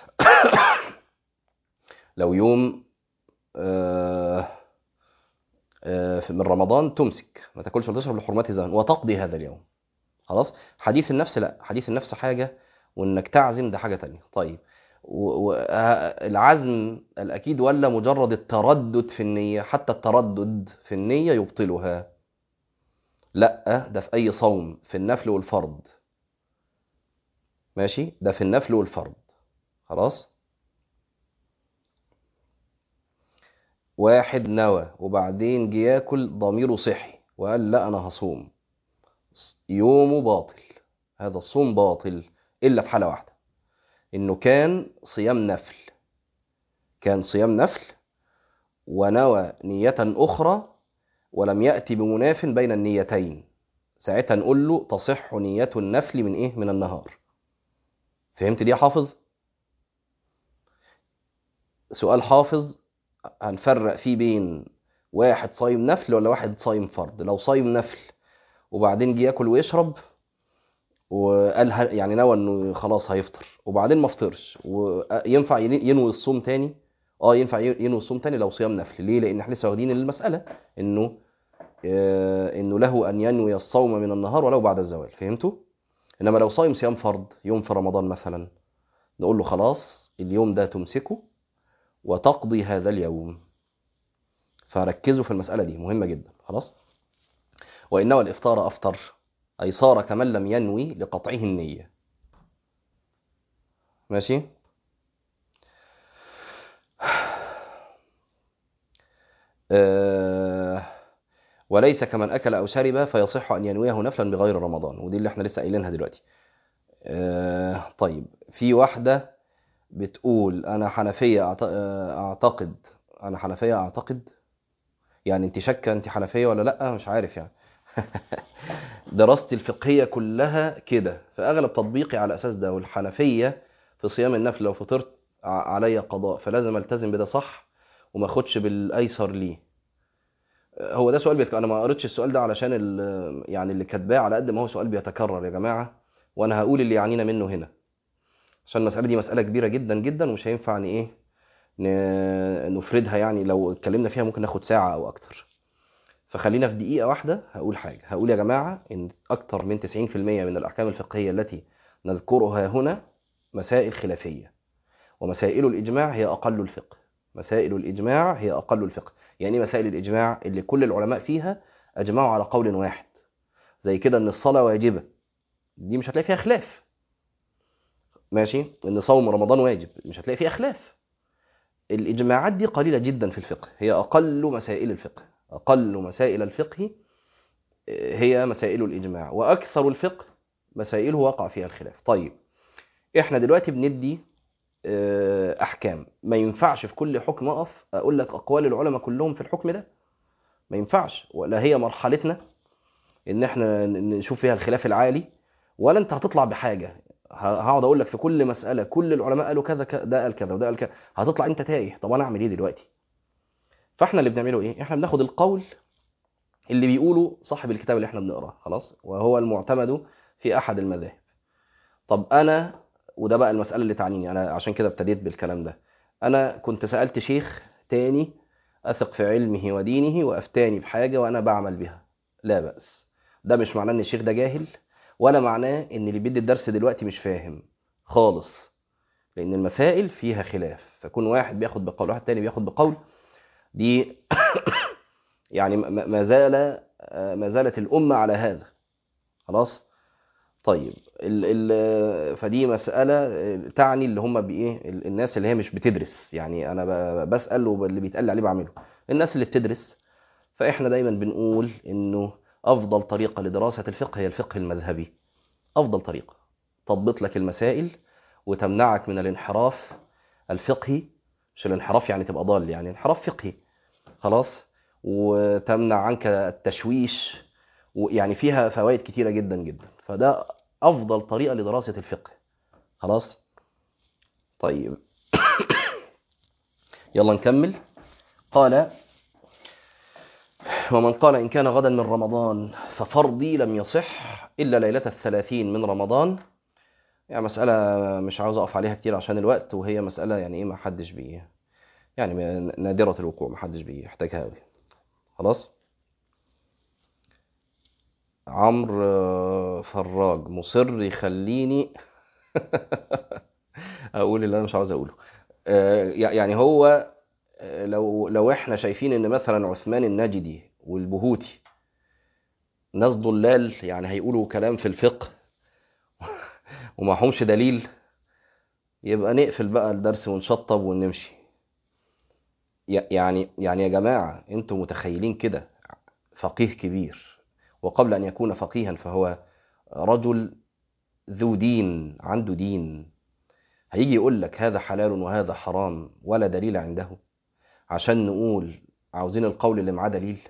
لو يوم آه، آه، من رمضان تمسك ما تاكلش ولا تشرب لحرمة الزمان وتقضي هذا اليوم خلاص حديث النفس لا حديث النفس حاجة وانك تعزم ده حاجة تانية طيب والعزم الأكيد ولا مجرد التردد في النية حتى التردد في النية يبطلها لا ده في أي صوم في النفل والفرض ماشي ده في النفل والفرض خلاص واحد نوى وبعدين جه ياكل ضميره صحي وقال لا أنا هصوم يومه باطل هذا الصوم باطل إلا في حالة واحدة إنه كان صيام نفل كان صيام نفل ونوى نية أخرى ولم يأتي بمناف بين النيتين ساعتها نقول له تصح نية النفل من إيه؟ من النهار فهمت دي يا حافظ؟ سؤال حافظ هنفرق فيه بين واحد صايم نفل ولا واحد صايم فرض لو صايم نفل وبعدين جه ياكل ويشرب وقال ه- يعني نوى انه خلاص هيفطر وبعدين ما فطرش وينفع ين- ينوي الصوم تاني اه ينفع ي- ينوي الصوم تاني لو صيام نفل ليه لان احنا لسه واخدين المساله انه آه، انه له ان ينوي الصوم من النهار ولو بعد الزوال فهمتوا انما لو صايم صيام فرض يوم في رمضان مثلا نقول له خلاص اليوم ده تمسكه وتقضي هذا اليوم فركزوا في المساله دي مهمه جدا خلاص وانما الافطار افطر أي صار كمن لم ينوي لقطعه النية ماشي آه وليس كمن أكل أو شرب فيصح أن ينويه نفلا بغير رمضان ودي اللي احنا لسه قايلينها دلوقتي آه طيب في واحدة بتقول أنا حنفية أعت- آه، أعتقد أنا حنفية أعتقد يعني أنت شاكة أنت حنفية ولا لأ مش عارف يعني دراستي الفقهية كلها كده فأغلب تطبيقي على أساس ده والحنفية في صيام النفل لو فطرت ع- عليا قضاء فلازم التزم بده صح وما اخدش بالايسر ليه هو ده سؤال بيتك... انا ما قريتش السؤال ده علشان ال... يعني اللي كاتباه على قد ما هو سؤال بيتكرر يا جماعه وانا هقول اللي يعنينا منه هنا عشان المساله دي مساله كبيره جدا جدا ومش هينفع ان ايه ن... نفردها يعني لو اتكلمنا فيها ممكن ناخد ساعه او اكتر فخلينا في دقيقه واحده هقول حاجه هقول يا جماعه ان اكتر من 90% من الاحكام الفقهيه التي نذكرها هنا مسائل خلافيه ومسائل الاجماع هي اقل الفقه مسائل الإجماع هي أقل الفقه يعني إيه مسائل الإجماع اللي كل العلماء فيها أجمعوا على قول واحد زي كده إن الصلاة واجبة دي مش هتلاقي فيها خلاف ماشي إن صوم رمضان واجب مش هتلاقي فيها خلاف الإجماعات دي قليلة جدا في الفقه هي أقل مسائل الفقه أقل مسائل الفقه هي مسائل الإجماع وأكثر الفقه مسائله وقع فيها الخلاف طيب إحنا دلوقتي بندي آه، احكام ما ينفعش في كل حكم اقف اقول لك اقوال العلماء كلهم في الحكم ده ما ينفعش ولا هي مرحلتنا ان احنا ن- نشوف فيها الخلاف العالي ولا انت هتطلع بحاجه ه- هقعد اقول لك في كل مساله كل العلماء قالوا كذا ك- ده قال كذا وده قال كذا هتطلع انت تايه طب انا اعمل ايه دلوقتي فاحنا اللي بنعمله ايه احنا بناخد القول اللي بيقوله صاحب الكتاب اللي احنا بنقراه خلاص وهو المعتمد في احد المذاهب طب انا وده بقى المساله اللي تعنيني انا عشان كده ابتديت بالكلام ده انا كنت سالت شيخ تاني اثق في علمه ودينه وافتاني بحاجه وانا بعمل بها لا باس ده مش معناه ان الشيخ ده جاهل ولا معناه ان اللي بيدي الدرس دلوقتي مش فاهم خالص لان المسائل فيها خلاف فكون واحد بياخد بقول واحد تاني بياخد بقول دي يعني ما ما زال ما زالت الامه على هذا خلاص طيب ال ال فدي مسألة تعني اللي هم بإيه ال- الناس اللي هي مش بتدرس يعني أنا ب- بسأل واللي بيتقال لي عليه بعمله الناس اللي بتدرس فإحنا دايما بنقول إنه أفضل طريقة لدراسة الفقه هي الفقه المذهبي أفضل طريقة تضبط لك المسائل وتمنعك من الانحراف الفقهي مش الانحراف يعني تبقى ضال يعني انحراف فقهي خلاص وتمنع عنك التشويش ويعني فيها فوائد كتيرة جدا جدا فده أفضل طريقة لدراسة الفقه خلاص طيب يلا نكمل قال ومن قال إن كان غدا من رمضان ففرضي لم يصح إلا ليلة الثلاثين من رمضان يعني مسألة مش عاوز أقف عليها كتير عشان الوقت وهي مسألة يعني إيه ما حدش بي يعني نادرة الوقوع ما حدش بيحتاجها أوي خلاص عمرو آه، فراج مصر يخليني اقول اللي انا مش عاوز اقوله آه، يع- يعني هو آه، لو لو احنا شايفين ان مثلا عثمان النجدي والبهوتي ناس ضلال يعني هيقولوا كلام في الفقه ومعهمش دليل يبقى نقفل بقى الدرس ونشطب ونمشي ي- يعني يعني يا جماعة انتوا متخيلين كده فقيه كبير وقبل أن يكون فقيها فهو رجل ذو دين عنده دين هيجي يقول لك هذا حلال وهذا حرام ولا دليل عنده عشان نقول عاوزين القول اللي معاه دليل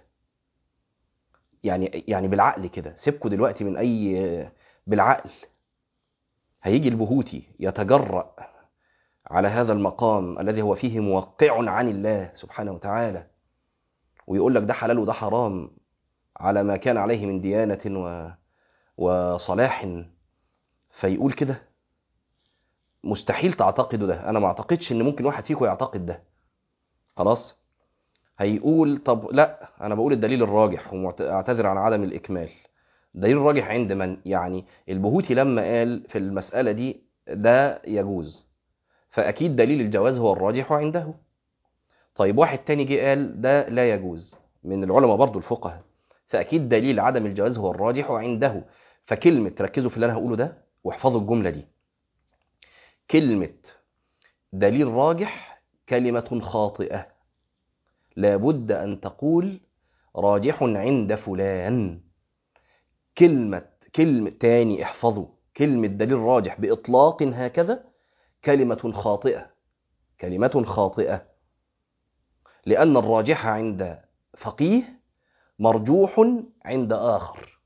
يعني يعني بالعقل كده سيبكوا دلوقتي من أي بالعقل هيجي البهوتي يتجرأ على هذا المقام الذي هو فيه موقع عن الله سبحانه وتعالى ويقول لك ده حلال وده حرام على ما كان عليه من ديانة و... وصلاح فيقول كده مستحيل تعتقدوا ده انا ما اعتقدش ان ممكن واحد فيكم يعتقد ده خلاص هيقول طب لا انا بقول الدليل الراجح واعتذر عن عدم الاكمال الدليل الراجح عند من يعني البهوتي لما قال في المسألة دي ده يجوز فاكيد دليل الجواز هو الراجح عنده طيب واحد تاني جه قال ده لا يجوز من العلماء برضو الفقهاء فاكيد دليل عدم الجواز هو الراجح عنده فكلمه ركزوا في اللي انا هقوله ده واحفظوا الجمله دي كلمه دليل راجح كلمه خاطئه لابد ان تقول راجح عند فلان كلمه كلمه تاني احفظوا كلمه دليل راجح باطلاق هكذا كلمه خاطئه كلمه خاطئه لان الراجح عند فقيه مرجوح عند آخر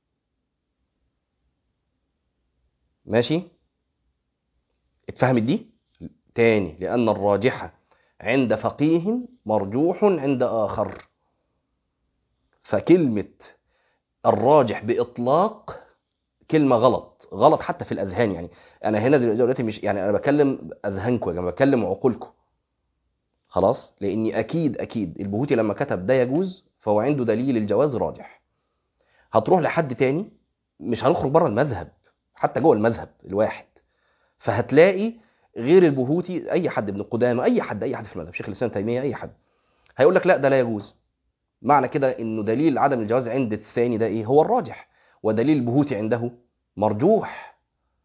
ماشي اتفهمت دي تاني لأن الراجحة عند فقيه مرجوح عند آخر فكلمة الراجح بإطلاق كلمة غلط غلط حتى في الأذهان يعني أنا هنا دلوقتي مش يعني أنا بكلم أذهانكم يا جماعة بكلم عقولكم خلاص لأني أكيد أكيد البهوتي لما كتب ده يجوز فهو عنده دليل الجواز راجح هتروح لحد تاني مش هنخرج بره المذهب حتى جوه المذهب الواحد فهتلاقي غير البهوتي اي حد ابن قدامه اي حد اي حد في المذهب شيخ الاسلام تيميه اي حد هيقول لك لا ده لا يجوز معنى كده انه دليل عدم الجواز عند الثاني ده ايه هو الراجح ودليل البهوتي عنده مرجوح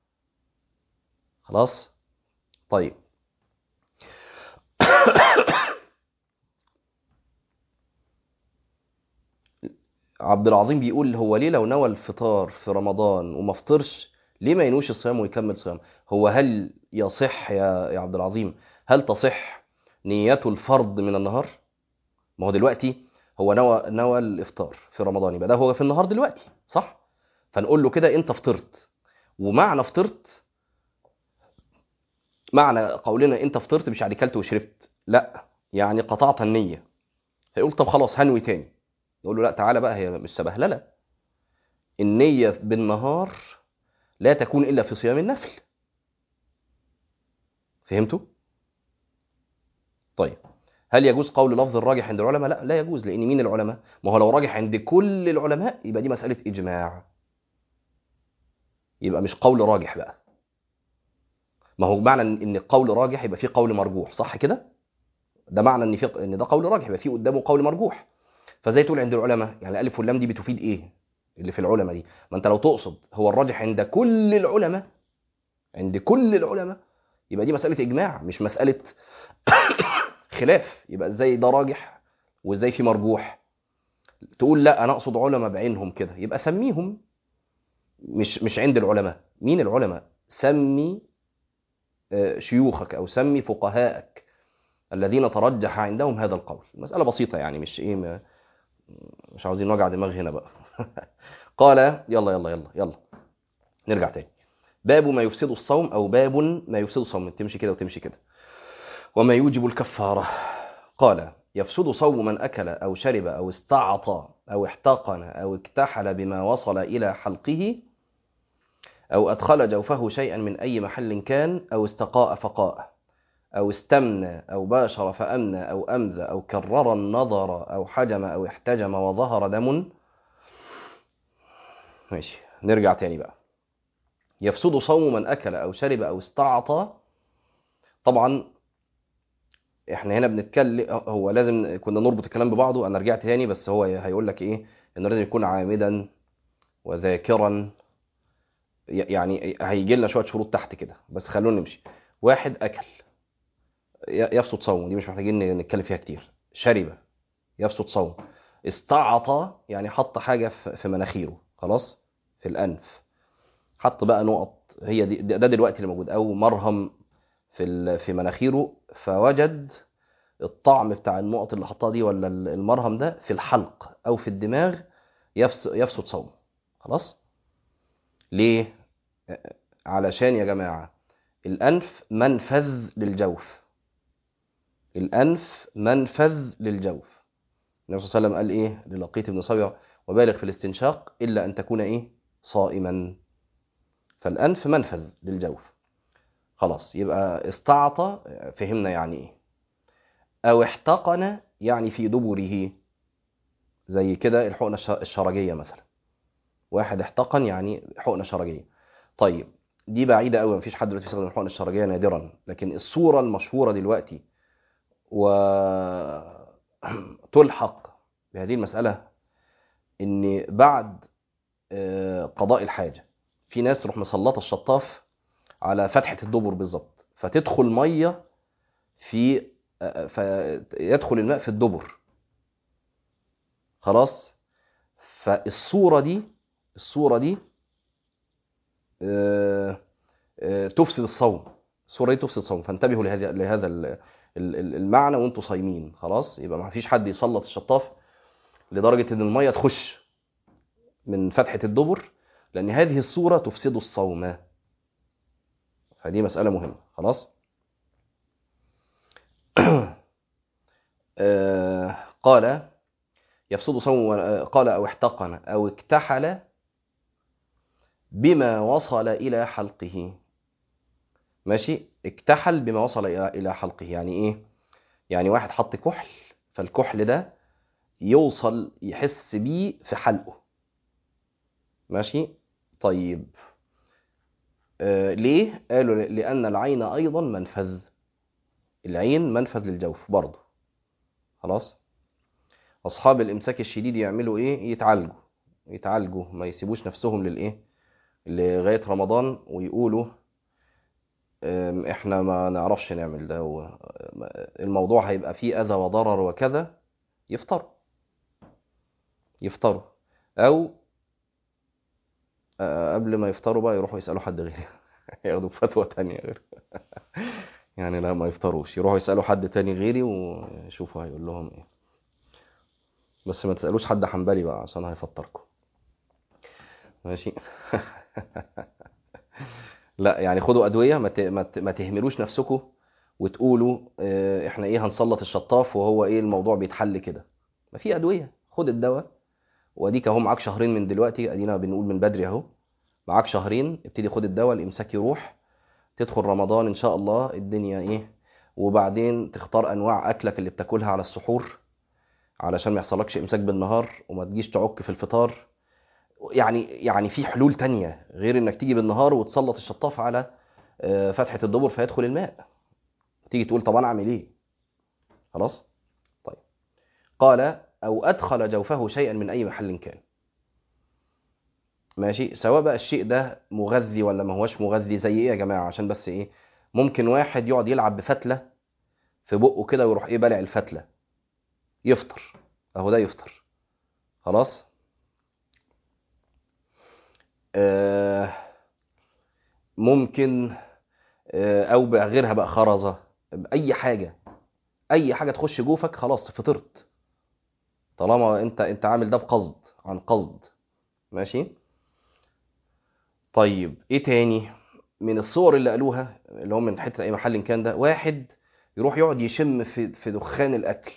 خلاص طيب عبد العظيم بيقول هو ليه لو نوى الفطار في رمضان وما فطرش ليه ما ينويش الصيام ويكمل صيام هو هل يصح يا يا عبد العظيم هل تصح نيته الفرض من النهار ما هو دلوقتي هو نوى نوى الافطار في رمضان يبقى ده هو في النهار دلوقتي صح فنقول له كده انت فطرت ومعنى فطرت معنى قولنا انت فطرت مش يعني كلت وشربت لا يعني قطعت النيه فيقول طب خلاص هنوي تاني نقول له لا تعالى بقى هي مش سبهلله النيه بالنهار لا تكون الا في صيام النفل فهمتوا طيب هل يجوز قول لفظ الراجح عند العلماء لا لا يجوز لان مين العلماء ما هو لو راجح عند كل العلماء يبقى دي مساله اجماع يبقى مش قول راجح بقى ما هو معنى ان القول راجح يبقى فيه قول مرجوح صح كده ده معنى ان في ان ده قول راجح يبقى فيه قدامه قول مرجوح فزي تقول عند العلماء يعني الف واللام دي بتفيد ايه اللي في العلماء دي ما انت لو تقصد هو الراجح عند كل العلماء عند كل العلماء يبقى دي مساله اجماع مش مساله خلاف يبقى ازاي ده راجح وازاي في مرجوح تقول لا انا اقصد علماء بعينهم كده يبقى سميهم مش مش عند العلماء مين العلماء سمي شيوخك او سمي فقهاءك الذين ترجح عندهم هذا القول مساله بسيطه يعني مش ايه ما مش عاوزين وجع دماغ هنا بقى قال يلا يلا يلا يلا نرجع تاني باب ما يفسد الصوم او باب ما يفسد الصوم تمشي كده وتمشي كده وما يوجب الكفاره قال يفسد صوم من اكل او شرب او استعطى او احتقن او اكتحل بما وصل الى حلقه أو أدخل جوفه شيئا من أي محل كان أو استقاء فقاء أو استمنى أو باشر فأمنى أو أمذى أو كرر النظر أو حجم أو احتجم وظهر دم ماشي نرجع تاني بقى يفسد صوم من أكل أو شرب أو استعطى طبعا احنا هنا بنتكلم هو لازم كنا نربط الكلام ببعضه انا رجعت تاني بس هو هيقول لك ايه انه لازم يكون عامدا وذاكرا يعني هيجي لنا شويه شروط تحت كده بس خلونا نمشي واحد اكل يفسد صومه دي مش محتاجين نتكلم فيها كتير شرب يفسد صوم استعطى يعني حط حاجه في مناخيره خلاص في الانف حط بقى نقط هي دي ده دلوقتي اللي موجود او مرهم في في مناخيره فوجد الطعم بتاع النقط اللي حطها دي ولا المرهم ده في الحلق او في الدماغ يفسد صومه خلاص ليه علشان يا جماعة الأنف منفذ للجوف الأنف منفذ للجوف النبي صلى الله عليه وسلم قال إيه للقيت بن صبيع وبالغ في الاستنشاق إلا أن تكون إيه صائما فالأنف منفذ للجوف خلاص يبقى استعطى فهمنا يعني إيه أو احتقن يعني في دبره زي كده الحقنة الشرجية مثلا واحد احتقن يعني حقنه شرجيه طيب دي بعيده قوي مفيش حد دلوقتي بيستخدم الحقنه الشرجيه نادرا لكن الصوره المشهوره دلوقتي و تلحق بهذه المساله ان بعد قضاء الحاجه في ناس تروح مسلطه الشطاف على فتحه الدبر بالظبط فتدخل ميه في فيدخل الماء في الدبر خلاص فالصوره دي الصورة دي تفسد الصوم الصورة دي تفسد الصوم فانتبهوا لهذا لهذا المعنى وانتم صايمين خلاص يبقى ما فيش حد يسلط الشطاف لدرجة ان المية تخش من فتحة الدبر لان هذه الصورة تفسد الصوم فدي مسألة مهمة خلاص قال يفسد صوم قال او احتقن او اكتحل بما وصل إلى حلقه ماشي اكتحل بما وصل إلى حلقه يعني إيه يعني واحد حط كحل فالكحل ده يوصل يحس بيه في حلقه ماشي طيب آه ليه قالوا لأن العين أيضا منفذ العين منفذ للجوف برضه خلاص أصحاب الإمساك الشديد يعملوا إيه يتعالجوا يتعالجوا ما يسيبوش نفسهم للإيه لغاية رمضان ويقولوا احنا ما نعرفش نعمل ده الموضوع هيبقى فيه أذى وضرر وكذا يفطروا يفطروا أو آه، قبل ما يفطروا بقى يروحوا يسالوا حد غيري ياخدوا فتوى تانية غير يعني لا ما يفطروش يروحوا يسالوا حد تاني غيري ويشوفوا هيقول لهم ايه بس ما تسالوش حد حنبلي بقى عشان هيفطركم ماشي لا يعني خدوا ادويه ما ت- ما ت- ما تهملوش نفسكم وتقولوا آه، احنا ايه هنسلط الشطاف وهو ايه الموضوع بيتحل كده ما في ادويه خد الدواء واديك اهو معاك شهرين من دلوقتي ادينا بنقول من بدري اهو معاك شهرين ابتدي خد الدواء الامساك يروح تدخل رمضان ان شاء الله الدنيا ايه وبعدين تختار انواع اكلك اللي بتاكلها على السحور علشان ما يحصلكش امساك بالنهار وما تجيش تعك في الفطار يعني يعني في حلول تانية غير انك تيجي بالنهار وتسلط الشطاف على آه، فتحة الدبر فيدخل الماء تيجي تقول طب انا اعمل ايه خلاص طيب قال او ادخل جوفه شيئا من اي محل كان ماشي سواء بقى الشيء ده مغذي ولا ما هوش مغذي زي ايه يا جماعه عشان بس ايه ممكن واحد يقعد يلعب بفتله في بقه كده ويروح ايه بلع الفتله يفطر اهو ده يفطر خلاص آه ممكن آه او بغيرها بقى خرزه اي حاجه اي حاجه تخش جوفك خلاص فطرت طالما انت انت عامل ده بقصد عن قصد ماشي طيب ايه تاني من الصور اللي قالوها اللي هم من حته اي محل إن كان ده واحد يروح يقعد يشم في في دخان الاكل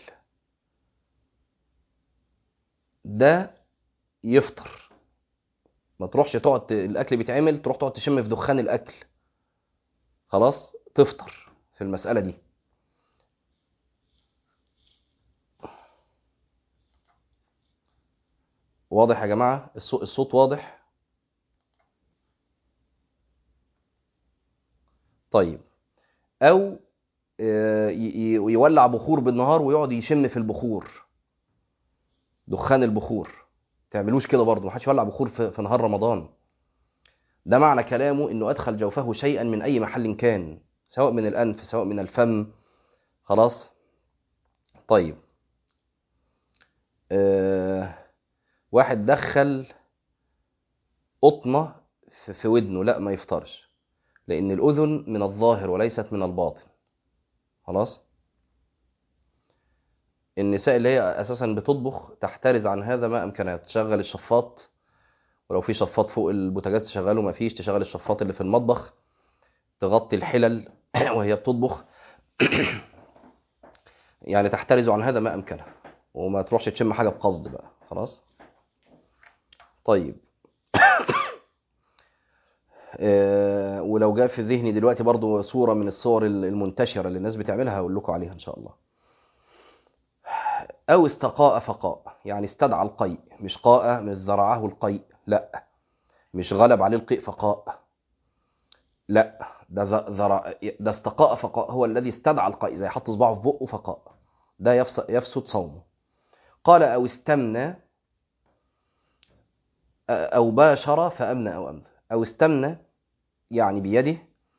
ده يفطر ما تروحش تقعد ت- الاكل بيتعمل تروح تقعد تشم في دخان الاكل خلاص تفطر في المساله دي واضح يا جماعه الصوت الصوت واضح طيب او آه، ي- ي- يولع بخور بالنهار ويقعد يشم في البخور دخان البخور تعملوش كده برضه محدش يولع بخور في, في نهار رمضان ده معنى كلامه انه ادخل جوفه شيئا من اي محل كان سواء من الانف سواء من الفم خلاص طيب آه واحد دخل قطنه في, في ودنه لا ما يفطرش لان الاذن من الظاهر وليست من الباطن خلاص النساء اللي هي اساسا بتطبخ تحترز عن هذا ما امكنها تشغل الشفاط ولو في شفاط فوق البوتاجاز تشغله ما فيش تشغل الشفاط اللي في المطبخ تغطي الحلل وهي بتطبخ يعني تحترز عن هذا ما امكنها وما تروحش تشم حاجه بقصد بقى خلاص طيب آه، ولو جاء في ذهني دلوقتي برضو صورة من الصور المنتشرة اللي الناس بتعملها هقول لكم عليها إن شاء الله أو استقاء فقاء يعني استدعى القيء مش قاء مش زرعه القيء لا مش غلب عليه القيء فقاء لا ده ذ- ذرع ده استقاء فقاء هو الذي استدعى القيء زي حط صباعه في بقه فقاء ده يفس- يفسد صومه قال أو استمنى أو باشر فأمنى أو أمنى أو استمنى يعني بيده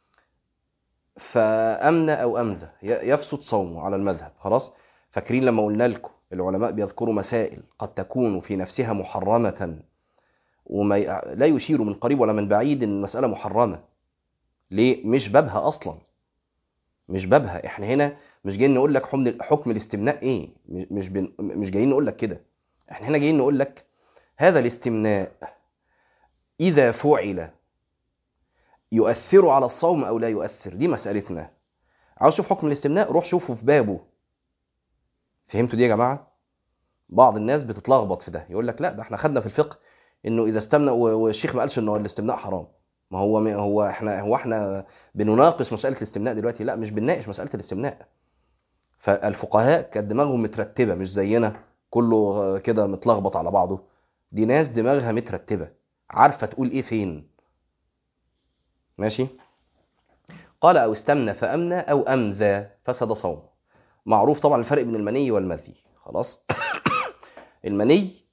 فأمنى أو أمذى ي- يفسد صومه على المذهب خلاص فاكرين لما قلنا لكم العلماء بيذكروا مسائل قد تكون في نفسها محرمة وما ي... لا يشير من قريب ولا من بعيد ان المسألة محرمة ليه مش بابها اصلا مش بابها احنا هنا مش جايين نقول لك حكم حكم الاستمناء ايه مش مش, بن... مش جايين نقول لك كده احنا هنا جايين نقول لك هذا الاستمناء اذا فعل يؤثر على الصوم او لا يؤثر دي مسألتنا عاوز تشوف حكم الاستمناء روح شوفه في بابه فهمتوا دي يا جماعة بعض الناس بتتلخبط في ده يقول لك لا ده احنا خدنا في الفقه انه اذا استمنى و- والشيخ ما قالش انه الاستمناء حرام ما هو هو احنا هو احنا بنناقش مسألة الاستمناء دلوقتي لا مش بنناقش مسألة الاستمناء فالفقهاء كانت دماغهم مترتبة مش زينا كله كده متلخبط على بعضه دي ناس دماغها مترتبة عارفة تقول ايه فين ماشي قال او استمنى فامنى او امذى فسد صومه معروف طبعا الفرق بين المني والمذي خلاص المني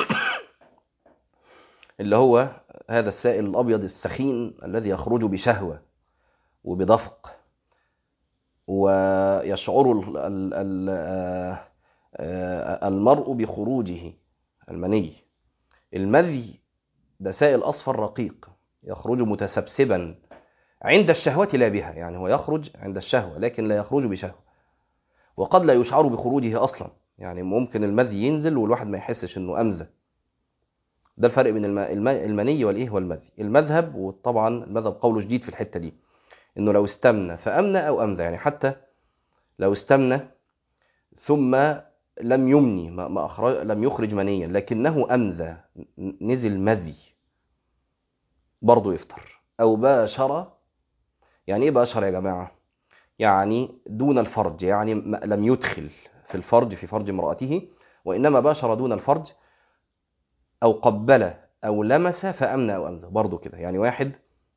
اللي هو هذا السائل الابيض الثخين الذي يخرج بشهوه وبدفق ويشعر ال- ال- ال- آه، آه، المرء بخروجه المني المذي ده سائل أصفر رقيق يخرج متسبسبا عند الشهوة لا بها يعني هو يخرج عند الشهوة لكن لا يخرج بشهوة وقد لا يشعر بخروجه أصلا يعني ممكن المذي ينزل والواحد ما يحسش انه أمذى ده الفرق بين الم- الم- المني والايه والمذي المذهب وطبعا المذهب قوله جديد في الحتة دي انه لو استمنى فأمنى أو أمذى يعني حتى لو استمنى ثم لم يمني ما ما أخرج لم يخرج منيا لكنه أمذى ن- نزل مذي برضه يفطر أو باشر يعني إيه باشر يا جماعة؟ يعني دون الفرج يعني ما- لم يدخل في الفرج في فرج امرأته وإنما باشر دون الفرج أو قبل أو لمس فأمنى أو أمذى برضه كده يعني واحد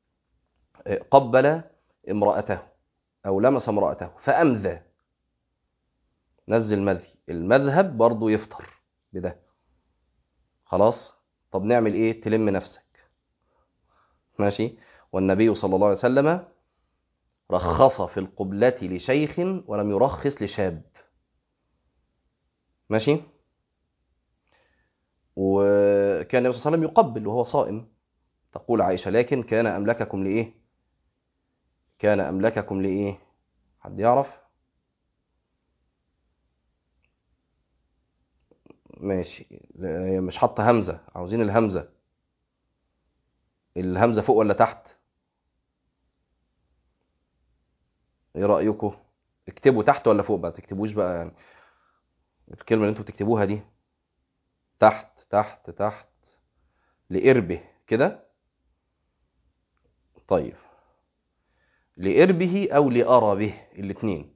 قبل امرأته أو لمس امرأته فأمذى نزل مذي المذهب برضه يفطر بده خلاص طب نعمل ايه تلم نفسك ماشي والنبي صلى الله عليه وسلم رخص في القبلة لشيخ ولم يرخص لشاب ماشي وكان النبي صلى الله عليه وسلم يقبل وهو صائم تقول عائشة لكن كان أملككم لإيه كان أملككم لإيه حد يعرف ماشي لا، هي مش حاطة همزة عاوزين الهمزة الهمزة فوق ولا تحت ايه رأيكم اكتبوا تحت ولا فوق بقى تكتبوش بقى يعني الكلمة اللي انتوا بتكتبوها دي تحت تحت تحت لإربه كده طيب لإربه أو لأربه الاتنين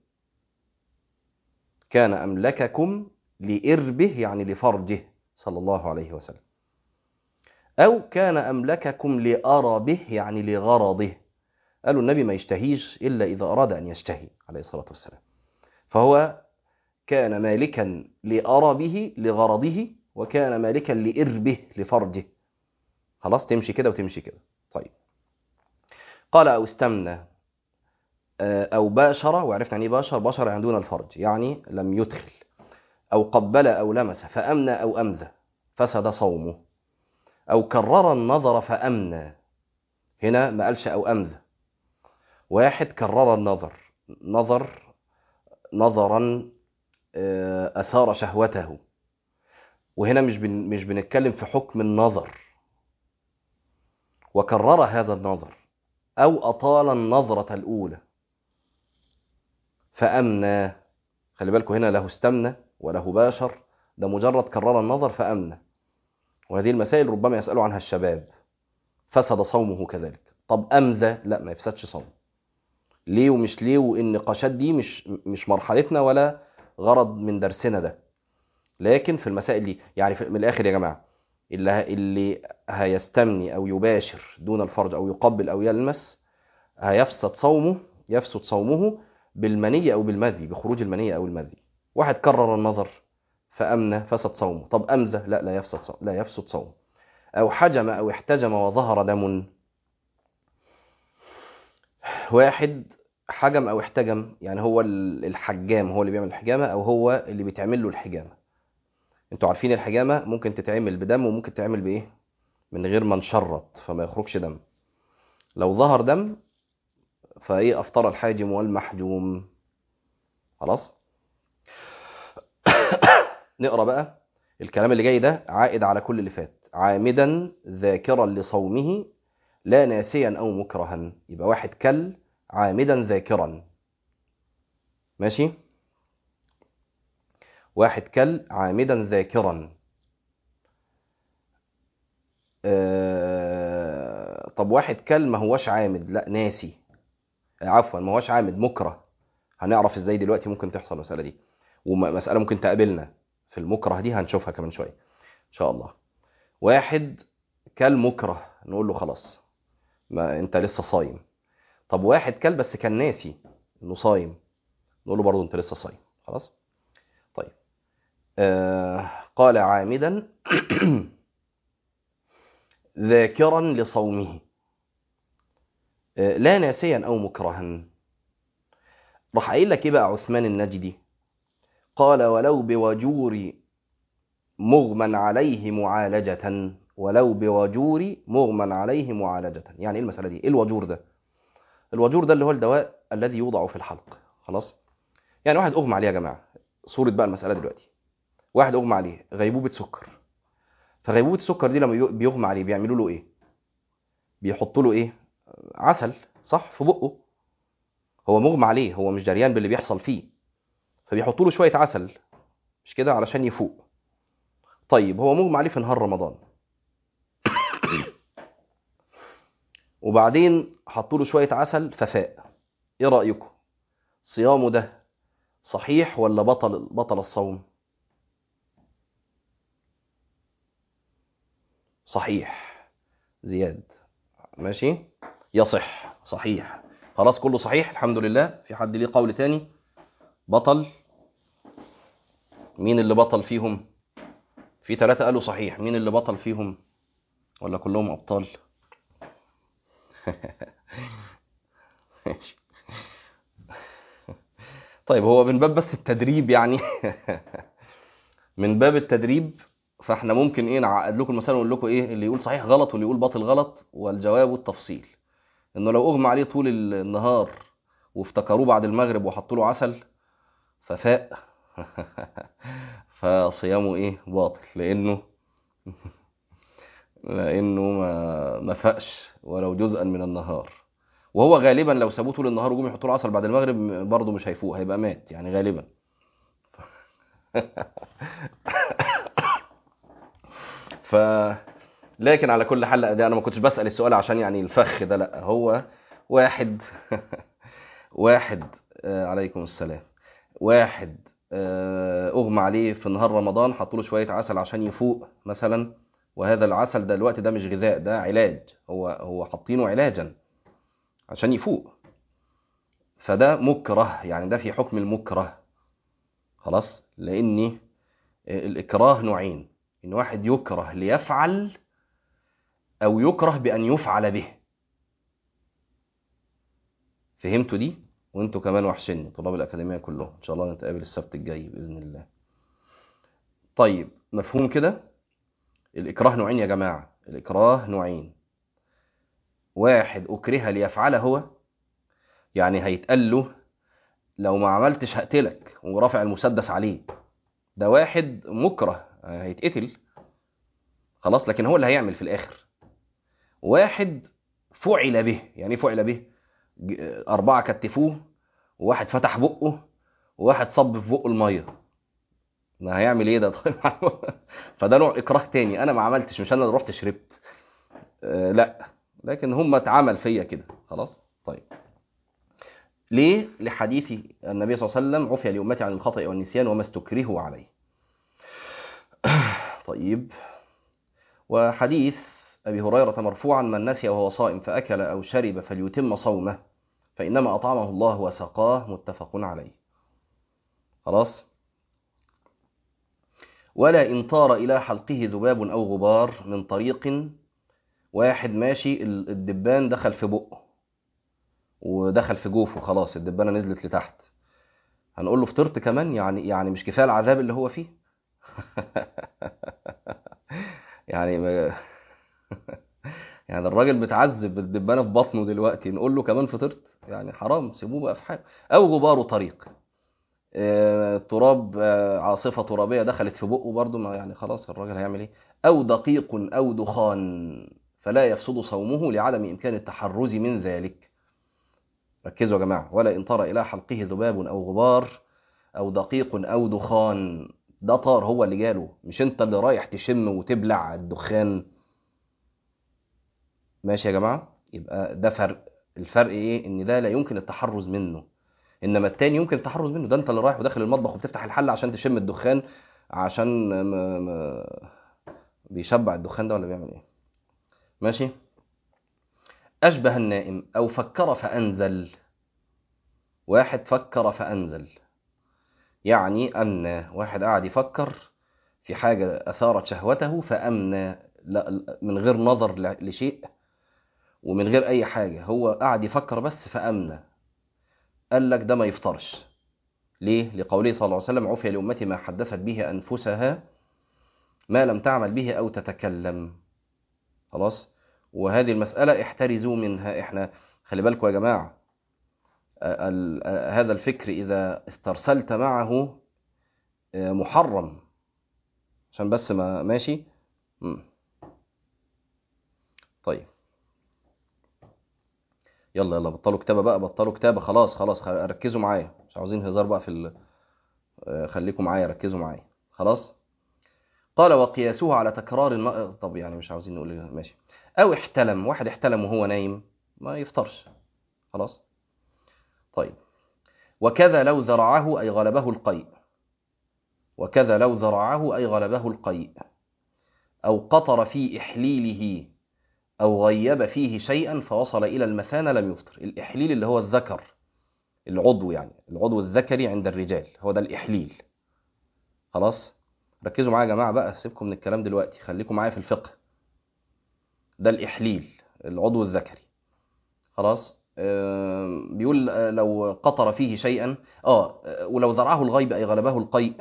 كان أملككم لإربه يعني لفرجه صلى الله عليه وسلم أو كان أملككم لأربه يعني لغرضه قالوا النبي ما يشتهيش إلا إذا أراد أن يشتهي عليه الصلاة والسلام فهو كان مالكا لأربه لغرضه وكان مالكا لإربه لفرجه خلاص تمشي كده وتمشي كده طيب قال أو استمنى آه، أو باشر وعرفنا يعني إيه باشر باشر يعني دون الفرج يعني لم يدخل أو قبل أو لمس فأمنى أو أمذى فسد صومه أو كرر النظر فأمنى هنا ما قالش أو أمذى واحد كرر النظر نظر نظرا آه، أثار شهوته وهنا مش بن مش بنتكلم في حكم النظر وكرر هذا النظر أو أطال النظرة الأولى فأمنى خلي بالكم هنا له استمنى وله باشر ده مجرد كرر النظر فأمنى وهذه المسائل ربما يسألوا عنها الشباب فسد صومه كذلك طب أمذى لا ما يفسدش صوم ليه ومش ليه والنقاشات دي مش مش مرحلتنا ولا غرض من درسنا ده لكن في المسائل دي يعني في من الآخر يا جماعة اللي اللي هيستمني أو يباشر دون الفرج أو يقبل أو يلمس هيفسد صومه يفسد صومه بالمنية أو بالمذي بخروج المنية أو المذي واحد كرر النظر فأمنى فسد صومه طب أمذى لا لا يفسد صوم لا يفسد صومه أو حجم أو احتجم وظهر دم واحد حجم أو احتجم يعني هو ال- الحجام هو اللي بيعمل الحجامة أو هو اللي بيتعمل له الحجامة انتوا عارفين الحجامة ممكن تتعمل بدم وممكن تتعمل بإيه من غير ما نشرط فما يخرجش دم لو ظهر دم فايه افطر الحاجم والمحجوم خلاص نقرا بقى الكلام اللي جاي ده عائد على كل اللي فات عامدا ذاكرا لصومه لا ناسيا او مكرها يبقى واحد كل عامدا ذاكرا ماشي واحد كل عامدا ذاكرا آه... طب واحد كل ما هوش عامد لا ناسي عفوا ما هوش عامد مكره هنعرف ازاي دلوقتي ممكن تحصل المساله دي ومساله ممكن تقابلنا في المكره دي هنشوفها كمان شويه ان شاء الله واحد كل مكره نقول له خلاص ما انت لسه صايم طب واحد كل بس كان ناسي انه صايم نقول له برضه انت لسه صايم خلاص طيب آه قال عامدا ذاكرا لصومه لا ناسيا او مكرها راح قايل لك ايه بقى عثمان النجدي قال ولو بوجور مغمى عليه معالجة ولو بوجور مغمى عليه معالجة يعني ايه المسألة دي ايه الوجور ده الوجور ده اللي هو الدواء الذي يوضع في الحلق خلاص يعني واحد اغمى عليه يا جماعة صورة بقى المسألة دلوقتي واحد اغمى عليه غيبوبة سكر فغيبوبة السكر دي لما بيغمى عليه بيعملوا له ايه بيحطوا له ايه عسل صح في بقه هو مغمى عليه هو مش دريان باللي بيحصل فيه فبيحطوا له شويه عسل مش كده علشان يفوق طيب هو مغمى عليه في نهار رمضان وبعدين حطوا له شويه عسل ففاق ايه رايكم صيامه ده صحيح ولا بطل بطل الصوم صحيح زياد ماشي يصح صحيح خلاص كله صحيح الحمد لله في حد ليه قول تاني بطل مين اللي بطل فيهم في ثلاثة قالوا صحيح مين اللي بطل فيهم ولا كلهم أبطال ماشي طيب هو من باب بس التدريب يعني من باب التدريب فاحنا ممكن ايه نعقد لكم المسألة ونقول لكم ايه اللي يقول صحيح غلط واللي يقول باطل غلط والجواب التفصيل انه لو اغمى عليه طول النهار وافتكروه بعد المغرب وحطوا له عسل ففاق فصيامه ايه باطل لانه لانه ما ما فاقش ولو جزءا من النهار وهو غالبا لو سابوه طول النهار وجم يحطوا له عسل بعد المغرب برضه مش هيفوق هيبقى مات يعني غالبا ف لكن على كل حال ده انا ما كنتش بسال السؤال عشان يعني الفخ ده لا هو واحد واحد آه عليكم السلام واحد آه اغمى عليه في نهار رمضان حطوا له شويه عسل عشان يفوق مثلا وهذا العسل ده الوقت ده مش غذاء ده علاج هو هو حاطينه علاجا عشان يفوق فده مكره يعني ده في حكم المكره خلاص لان الاكراه نوعين ان واحد يكره ليفعل او يكره بان يفعل به فهمتوا دي وانتوا كمان وحشني طلاب الاكاديميه كلهم ان شاء الله نتقابل السبت الجاي باذن الله طيب مفهوم كده الاكراه نوعين يا جماعه الاكراه نوعين واحد اكره ليفعله هو يعني هيتقال له لو ما عملتش هقتلك ورافع المسدس عليه ده واحد مكره هيتقتل خلاص لكن هو اللي هيعمل في الاخر واحد فعل به يعني فعل به أربعة كتفوه وواحد فتح بقه وواحد صب في بقه المية ما هيعمل ايه ده طيب فده نوع اكراه تاني انا ما عملتش مش انا اللي رحت شربت أه لا لكن هم اتعمل فيا كده خلاص طيب ليه لحديث النبي صلى الله عليه وسلم عفي لأمتي عن الخطأ والنسيان وما استكرهوا عليه طيب وحديث أبي هريرة مرفوعا من نسي وهو صائم فأكل أو شرب فليتم صومه فإنما أطعمه الله وسقاه متفق عليه خلاص ولا إن طار إلى حلقه ذباب أو غبار من طريق واحد ماشي الدبان دخل في بقه ودخل في جوفه خلاص الدبانة نزلت لتحت هنقول له فطرت كمان يعني يعني مش كفايه العذاب اللي هو فيه يعني ما يعني الراجل متعذب بالدبانه في بطنه دلوقتي نقول له كمان فطرت يعني حرام سيبوه بقى في حاله او غبار طريق آه، تراب آه، عاصفه ترابيه دخلت في بقه برضه ما يعني خلاص الراجل هيعمل ايه او دقيق او دخان فلا يفسد صومه لعدم امكان التحرز من ذلك ركزوا يا جماعه ولا ان طار الى حلقه ذباب او غبار او دقيق او دخان ده طار هو اللي جاله مش انت اللي رايح تشم وتبلع الدخان ماشي يا جماعه يبقى ده فرق الفرق ايه ان ده لا يمكن التحرز منه انما التاني يمكن التحرز منه ده انت اللي رايح وداخل المطبخ وبتفتح الحله عشان تشم الدخان عشان ما ما بيشبع الدخان ده ولا بيعمل ايه ماشي اشبه النائم او فكر فانزل واحد فكر فانزل يعني امنى واحد قاعد يفكر في حاجه اثارت شهوته فامنى لا من غير نظر لشيء ومن غير اي حاجه هو قاعد يفكر بس فامنى قال لك ده ما يفطرش ليه لقوله صلى الله عليه وسلم عفي لامتي ما حدثت به انفسها ما لم تعمل به او تتكلم خلاص وهذه المسألة احترزوا منها احنا خلي بالكم يا جماعة ال- ال- هذا الفكر إذا استرسلت معه آه، محرم عشان بس ما ماشي مم. طيب يلا يلا بطلوا كتابة بقى بطلوا كتابة خلاص خلاص خ- ركزوا معايا مش عاوزين هزار بقى في ال... آه، خليكم معايا ركزوا معايا خلاص قال وقياسه على تكرار الن... طب يعني مش عاوزين نقول إيه، ماشي او احتلم واحد احتلم وهو نايم ما يفطرش خلاص طيب وكذا لو ذرعه أي غلبه القيء وكذا لو ذرعه أي غلبه القيء أو قطر في إحليله أو غيب فيه شيئا فوصل إلى المثانة لم يفطر الإحليل اللي هو الذكر العضو يعني العضو الذكري عند الرجال هو ده الإحليل خلاص ركزوا معايا يا جماعة بقى سيبكم من الكلام دلوقتي خليكم معايا في الفقه ده الإحليل العضو الذكري خلاص آم، بيقول آه، لو قطر فيه شيئا اه آه، ولو ذرعه الغيب اي غلبه القيء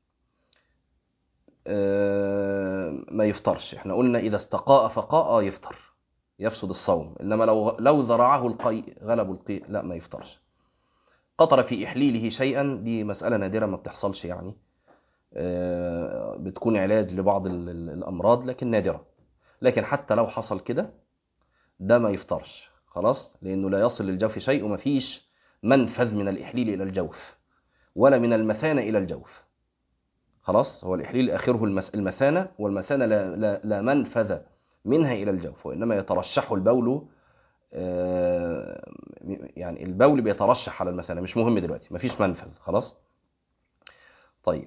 آه، ما يفطرش احنا قلنا اذا استقاء فقاء آه يفطر يفسد الصوم انما لو لو ذرعه القيء غلب القيء لا ما يفطرش قطر في احليله شيئا دي مساله نادره ما بتحصلش يعني آه، بتكون علاج لبعض ال- ال- الامراض لكن نادره لكن حتى لو حصل كده ده ما يفطرش خلاص لانه لا يصل للجوف شيء ومفيش منفذ من الاحليل الى الجوف ولا من المثانه الى الجوف خلاص هو الاحليل اخره المث- المثانه والمثانه لا, لا, لا منفذ منها الى الجوف وانما يترشح البول آه، يعني البول بيترشح على المثانه مش مهم دلوقتي مفيش منفذ خلاص طيب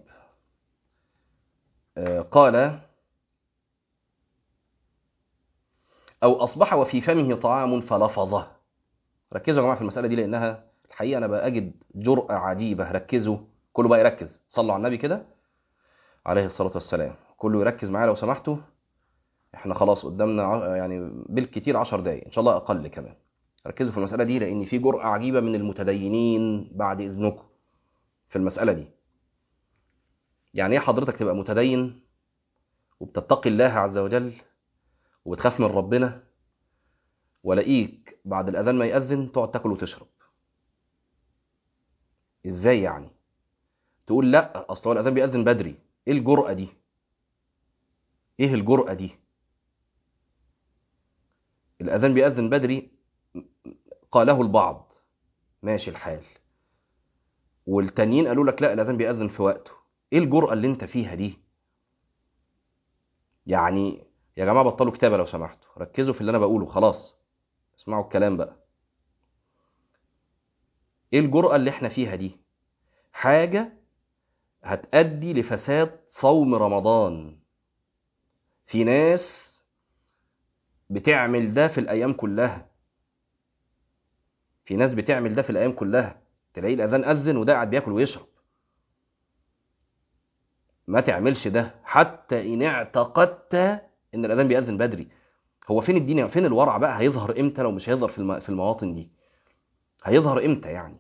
آه، قال أو أصبح وفي فمه طعام فلفظه ركزوا يا جماعة في المسألة دي لأنها الحقيقة أنا بقى أجد جرأة عجيبة ركزوا كله بقى يركز صلوا على النبي كده عليه الصلاة والسلام كله يركز معايا لو سمحتوا احنا خلاص قدامنا ع- يعني بالكتير عشر دقايق إن شاء الله أقل كمان ركزوا في المسألة دي لأن في جرأة عجيبة من المتدينين بعد إذنكم في المسألة دي يعني إيه حضرتك تبقى متدين وبتتقي الله عز وجل وبتخاف من ربنا ولاقيك بعد الاذان ما ياذن تقعد تاكل وتشرب ازاي يعني تقول لا اصل هو الاذان بيأذن بدري ايه الجرأة دي ايه الجرأة دي الاذان بيأذن بدري قاله البعض ماشي الحال والتانيين قالوا لك لا الاذان بيأذن في وقته ايه الجرأة اللي انت فيها دي يعني يا جماعة بطلوا كتابة لو سمحتوا ركزوا في اللي انا بقوله خلاص اسمعوا الكلام بقى ايه الجرأة اللي احنا فيها دي حاجة هتأدي لفساد صوم رمضان في ناس بتعمل ده في الأيام كلها في ناس بتعمل ده في الأيام كلها تلاقي الأذان أذن وده قاعد بياكل ويشرب ما تعملش ده حتى إن اعتقدت إن الأذان بيأذن بدري هو فين الدين فين الورع بقى هيظهر إمتى لو مش هيظهر في الم- في المواطن دي هيظهر إمتى يعني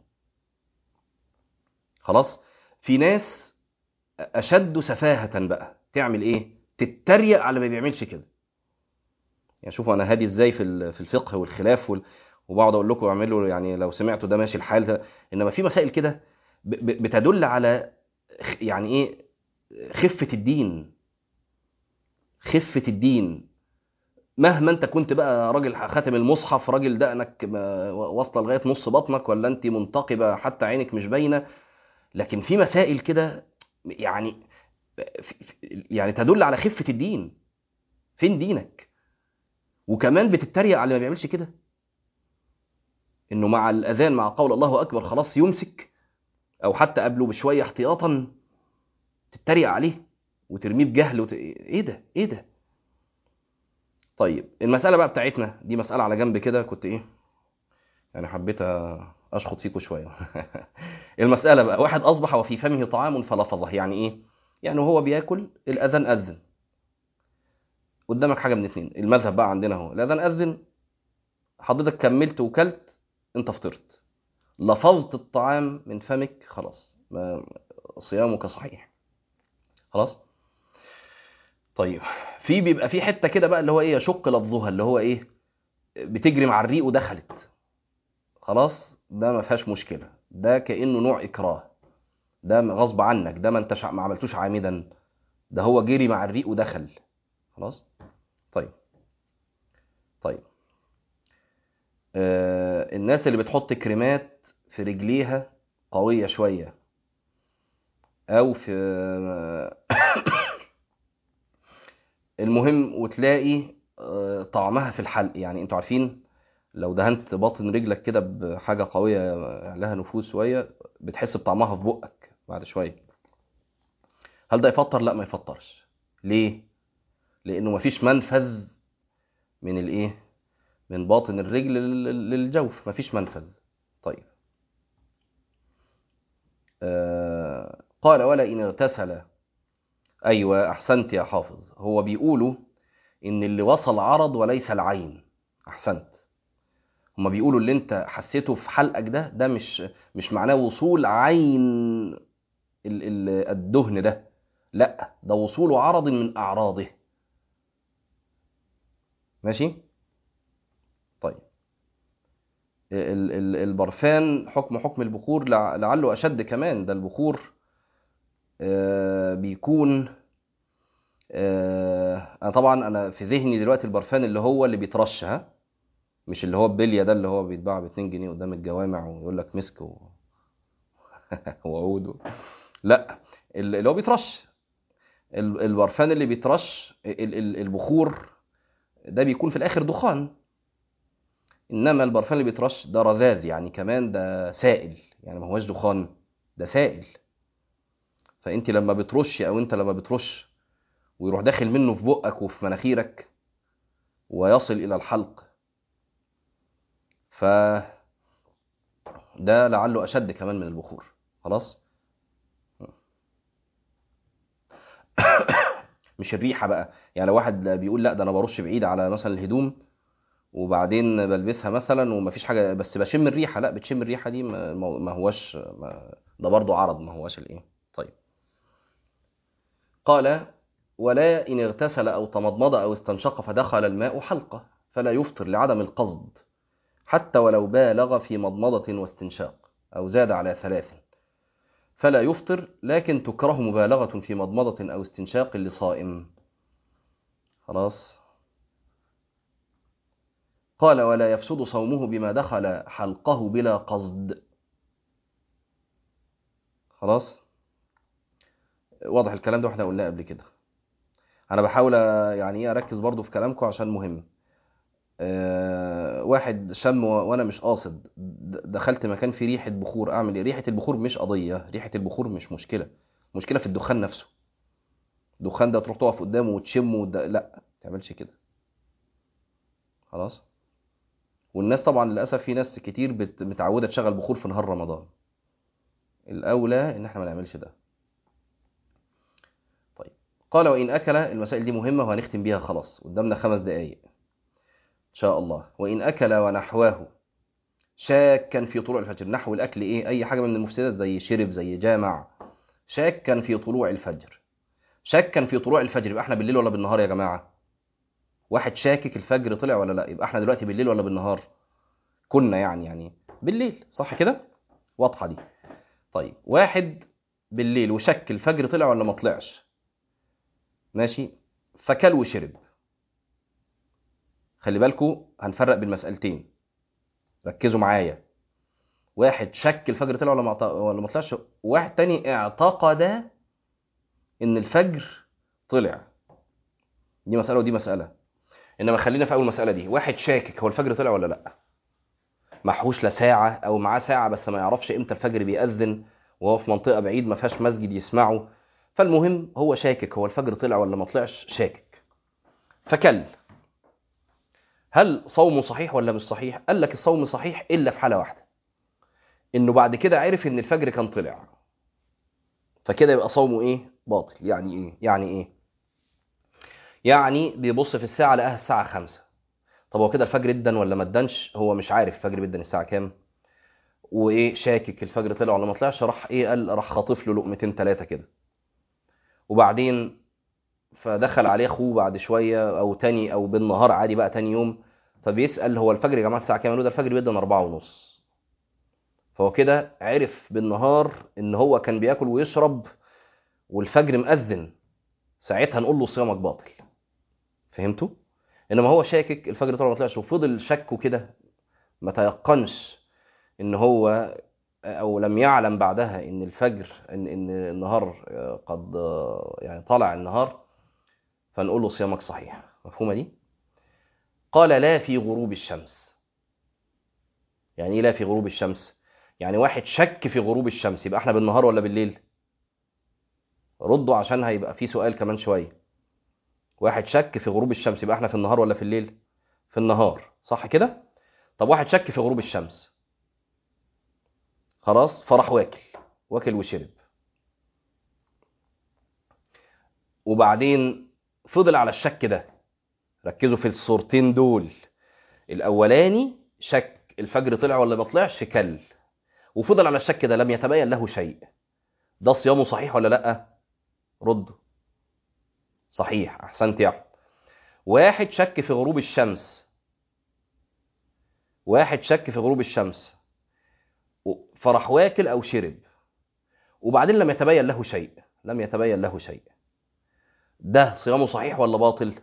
خلاص في ناس اشد سفاهه بقى تعمل ايه تتريق على ما بيعملش كده يعني شوفوا انا هادي ازاي في ال- في الفقه والخلاف وال... وبقعد اقول لكم اعملوا يعني لو سمعتوا ده ماشي الحال ده انما في مسائل كده ب... ب... بتدل على خ- يعني ايه خفه الدين خفه الدين مهما انت كنت بقى راجل خاتم المصحف راجل دقنك ما- واصله لغايه نص بطنك ولا انت منتقبه حتى عينك مش باينه لكن في مسائل كده يعني يعني تدل على خفة الدين فين دينك وكمان بتتريق على اللي ما بيعملش كده انه مع الاذان مع قول الله اكبر خلاص يمسك او حتى قبله بشويه احتياطا تتريق عليه وترميه بجهل وت... ايه ده ايه ده طيب المساله بقى بتاعتنا دي مساله على جنب كده كنت ايه يعني حبيت اشخط فيكم شويه المساله بقى واحد اصبح وفي فمه طعام فلفظه يعني ايه يعني وهو بياكل الاذان اذن قدامك حاجه من اتنين المذهب بقى عندنا اهو الاذان اذن حضرتك كملت وكلت انت فطرت لفظت الطعام من فمك خلاص ما صيامك صحيح خلاص طيب في بيبقى في حته كده بقى اللي هو ايه يشق لفظها اللي هو ايه بتجري مع الريق ودخلت خلاص ده ما فيهاش مشكله ده كانه نوع اكراه ده غصب عنك ده ما انتش ما عملتوش عامدا ده هو جري مع الريق ودخل خلاص طيب طيب آه الناس اللي بتحط كريمات في رجليها قويه شويه او في المهم وتلاقي آه، طعمها في الحلق يعني انتوا عارفين لو دهنت باطن رجلك كده بحاجه قويه لها نفوذ شويه بتحس بطعمها في بقك بعد شويه هل ده يفطر لا ما يفطرش ليه لانه مفيش منفذ من الايه من باطن الرجل لل- للجوف مفيش منفذ طيب آه قال ولا ان اغتسل ايوه احسنت يا حافظ هو بيقولوا ان اللي وصل عرض وليس العين احسنت هما بيقولوا اللي انت حسيته في حلقك ده ده مش مش معناه وصول عين ال- ال- الدهن ده لا ده وصول عرض من اعراضه ماشي طيب ال- ال- البرفان حكم حكم البخور لع- لعله اشد كمان ده البخور آه، بيكون آه، انا طبعا انا في ذهني دلوقتي البرفان اللي هو اللي بيترش ها مش اللي هو البليه ده اللي هو بيتباع ب 2 جنيه قدام الجوامع ويقول لك مسك و... وعود و... لا ال- اللي هو بيترش ال- البرفان اللي بيترش ال- ال- البخور ده بيكون في الاخر دخان انما البرفان اللي بيترش ده رذاذ يعني كمان ده سائل يعني ما هوش دخان ده سائل فانت لما بترشي او انت لما بترش ويروح داخل منه في بقك وفي مناخيرك ويصل الى الحلق ف ده لعله اشد كمان من البخور خلاص مش الريحه بقى يعني لو واحد بيقول لا ده انا برش بعيد على مثلا الهدوم وبعدين بلبسها مثلا ومفيش حاجه بس بشم الريحه لا بتشم الريحه دي ما, ما ما هوش ما ده برضو عرض ما هوش الايه طيب قال ولا ان اغتسل او تمضمض او استنشق فدخل الماء حلقه فلا يفطر لعدم القصد حتى ولو بالغ في مضمضه واستنشاق او زاد على ثلاث فلا يفطر لكن تكره مبالغه في مضمضه او استنشاق لصائم خلاص قال ولا يفسد صومه بما دخل حلقه بلا قصد خلاص واضح الكلام ده واحنا قلناه قبل كده انا بحاول يعني ايه اركز برضو في كلامكم عشان مهم أه واحد شم و- وانا مش قاصد د- دخلت مكان فيه ريحه بخور اعمل ايه ريحه البخور مش قضيه ريحه البخور مش مشكله مشكله في الدخان نفسه الدخان ده تروح تقف قدامه وتشمه وده لا ما تعملش كده خلاص والناس طبعا للاسف في ناس كتير بت- متعوده تشغل بخور في نهار رمضان الاولى ان احنا ما نعملش ده طيب قال وان اكل المسائل دي مهمه وهنختم بيها خلاص قدامنا خمس دقائق ان شاء الله وان اكل ونحواه شاكا في طلوع الفجر نحو الاكل ايه اي حاجه من المفسدات زي شرب زي جامع شاكا في طلوع الفجر شاكا في طلوع الفجر يبقى احنا بالليل ولا بالنهار يا جماعه واحد شاكك الفجر طلع ولا لا يبقى احنا دلوقتي بالليل ولا بالنهار كنا يعني يعني بالليل صح كده واضحه دي طيب واحد بالليل وشك الفجر طلع ولا ما طلعش ماشي فكل وشرب خلي بالكوا هنفرق بين مسألتين ركزوا معايا واحد شك الفجر طلع ولا ما ط- ولا ما طلعش واحد تاني اعتقد ان الفجر طلع دي مسألة ودي مسألة انما خلينا في اول مسألة دي واحد شاكك هو الفجر طلع ولا لا محوش لا ساعة او معاه ساعة بس ما يعرفش امتى الفجر بيأذن وهو في منطقة بعيد ما فيهاش مسجد يسمعه فالمهم هو شاكك هو الفجر طلع ولا ما طلعش شاكك فكل هل صومه صحيح ولا مش صحيح قال لك الصوم صحيح الا في حالة واحدة انه بعد كده عرف ان الفجر كان طلع فكده يبقى صومه ايه باطل يعني ايه يعني ايه يعني بيبص في الساعة لقاها الساعة خمسة طب هو كده الفجر ادن ولا ما ادنش هو مش عارف الفجر بيدن الساعة كام وايه شاكك الفجر طلع ولا ما طلعش راح ايه قال راح خاطف له لقمتين ثلاثة كده وبعدين فدخل عليه اخوه بعد شويه او تاني او بالنهار عادي بقى تاني يوم فبيسال هو الفجر يا جماعه الساعه كام قالوا ده الفجر بيدن أربعة ونص فهو كده عرف بالنهار ان هو كان بياكل ويشرب والفجر مأذن ساعتها نقول له صيامك باطل فهمتوا انما هو شاكك الفجر طلع ما طلعش وفضل شكه كده ما تيقنش ان هو او لم يعلم بعدها ان الفجر ان ان النهار قد يعني طلع النهار فنقول له صيامك صحيح مفهومه دي قال لا في غروب الشمس يعني ايه لا في غروب الشمس يعني واحد شك في غروب الشمس يبقى احنا بالنهار ولا بالليل ردوا عشان هيبقى في سؤال كمان شويه واحد شك في غروب الشمس يبقى احنا في النهار ولا في الليل في النهار صح كده طب واحد شك في غروب الشمس خلاص فراح واكل واكل وشرب وبعدين فضل على الشك ده ركزوا في الصورتين دول الاولاني شك الفجر طلع ولا ما طلعش كل وفضل على الشك ده لم يتبين له شيء ده صيامه صحيح ولا لا ردوا صحيح احسنت يا احمد واحد شك في غروب الشمس واحد شك في غروب الشمس فراح واكل او شرب وبعدين لم يتبين له شيء لم يتبين له شيء ده صيامه صحيح ولا باطل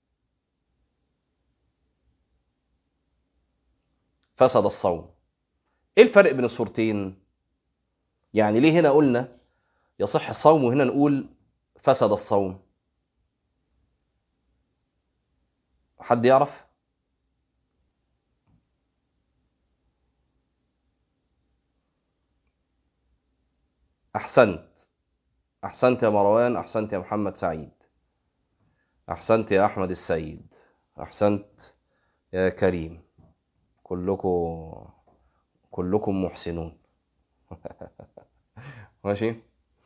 فسد الصوم ايه الفرق بين الصورتين يعني ليه هنا قلنا يصح الصوم وهنا نقول فسد الصوم حد يعرف احسنت احسنت يا مروان احسنت يا محمد سعيد احسنت يا احمد السيد احسنت يا كريم كلكم كلكم محسنون ماشي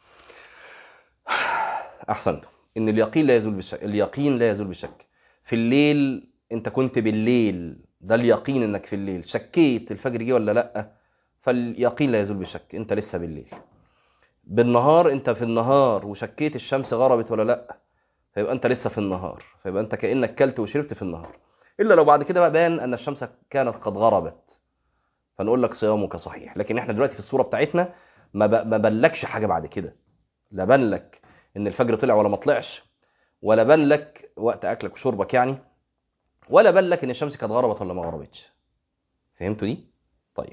احسنتم ان اليقين لا يزول بالشك اليقين لا يزول بالشك في الليل انت كنت بالليل ده اليقين انك في الليل شكيت الفجر جه ولا لا فاليقين لا يزول بالشك انت لسه بالليل بالنهار انت في النهار وشكيت الشمس غربت ولا لا فيبقى انت لسه في النهار فيبقى انت كانك كلت وشربت في النهار الا لو بعد كده بقى بان ان الشمس كانت قد غربت فنقول لك صيامك صحيح لكن احنا دلوقتي في الصوره بتاعتنا ما ب... ما بلكش حاجه بعد كده لا بان لك ان الفجر طلع ولا ما طلعش ولا بان لك وقت اكلك وشربك يعني ولا بان لك ان الشمس كانت غربت ولا ما غربتش فهمتوا دي طيب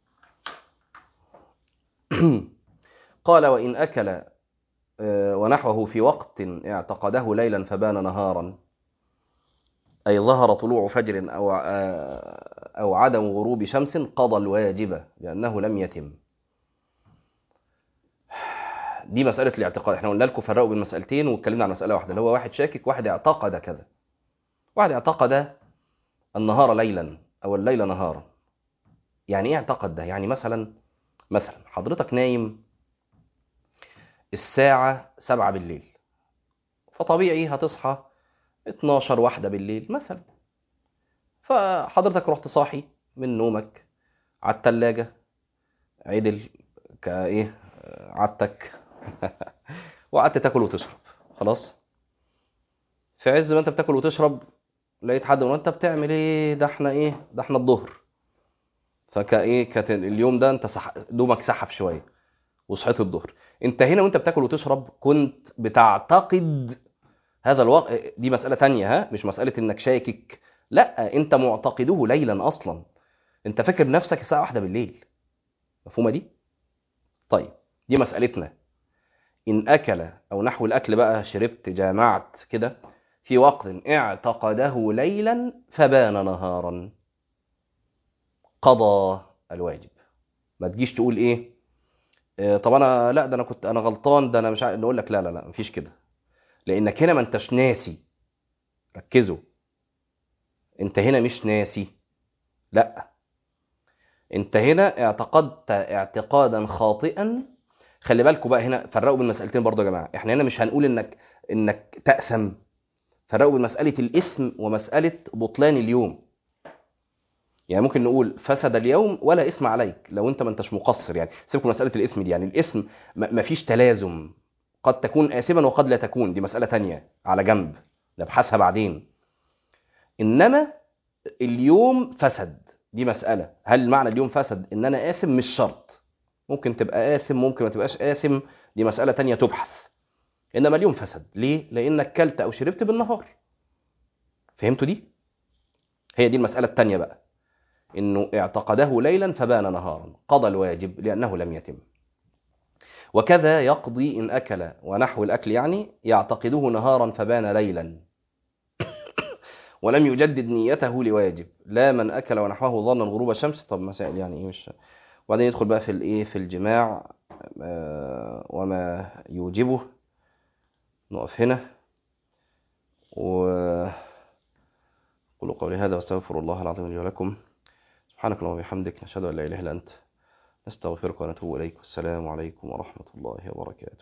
قال وان اكل ونحوه في وقت اعتقده ليلا فبان نهارا أي ظهر طلوع فجر أو أو عدم غروب شمس قضى الواجب لأنه لم يتم. دي مسألة الاعتقاد، احنا قلنا لكم فرقوا بين مسألتين واتكلمنا عن مسألة واحدة اللي هو واحد شاكك واحد اعتقد كذا. واحد اعتقد النهار ليلا أو الليل نهارا. يعني إيه اعتقد ده؟ يعني مثلا مثلا حضرتك نايم الساعة 7 بالليل. فطبيعي هتصحى 12 واحدة بالليل مثلا فحضرتك رحت صاحي من نومك على التلاجة عدل كايه عدتك وقعدت تاكل وتشرب خلاص في عز ما انت بتاكل وتشرب لقيت حد يقول انت بتعمل ايه ده احنا ايه ده احنا الظهر فكايه كانت اليوم ده انت سح... دومك سحب شويه وصحيت الظهر انت هنا وانت بتاكل وتشرب كنت بتعتقد هذا الوقت دي مسألة تانية ها مش مسألة انك شاكك لا انت معتقده ليلا اصلا انت فاكر نفسك الساعة واحدة بالليل مفهومة دي طيب دي مسألتنا ان اكل او نحو الاكل بقى شربت جامعت كده في وقت اعتقده ليلا فبان نهارا قضى الواجب ما تجيش تقول ايه اه طب انا لا ده انا كنت انا غلطان ده انا مش عارف نقول لك لا لا لا مفيش كده لانك هنا ما انتش ناسي ركزوا انت هنا مش ناسي لا انت هنا اعتقدت اعتقادا خاطئا خلي بالكم بقى هنا فرقوا بين مسألتين برضه يا جماعه احنا هنا مش هنقول انك انك تأثم فرقوا بين مسألة الإثم ومسألة بطلان اليوم يعني ممكن نقول فسد اليوم ولا إثم عليك لو أنت ما أنتش مقصر يعني سيبكم مسألة الإثم دي يعني الإثم ما فيش تلازم قد تكون آثما وقد لا تكون دي مسألة تانية على جنب نبحثها بعدين إنما اليوم فسد دي مسألة هل معنى اليوم فسد إن أنا آثم مش شرط ممكن تبقى آثم ممكن ما تبقاش آثم دي مسألة تانية تبحث إنما اليوم فسد ليه؟ لأنك كلت أو شربت بالنهار فهمتوا دي؟ هي دي المسألة التانية بقى إنه اعتقده ليلا فبان نهارا قضى الواجب لأنه لم يتم وكذا يقضي إن أكل ونحو الأكل يعني يعتقده نهارا فبان ليلا ولم يجدد نيته لواجب لا من أكل ونحوه ظنا غروب الشمس طب مسائل يعني إيه مش وبعدين يدخل بقى في الإيه في الجماع آه، وما يوجبه نقف هنا و قولوا قولي هذا واستغفر الله العظيم لي ولكم سبحانك اللهم وبحمدك نشهد ان لا اله الا انت نستغفرك ونتوب اليك والسلام عليكم ورحمه الله وبركاته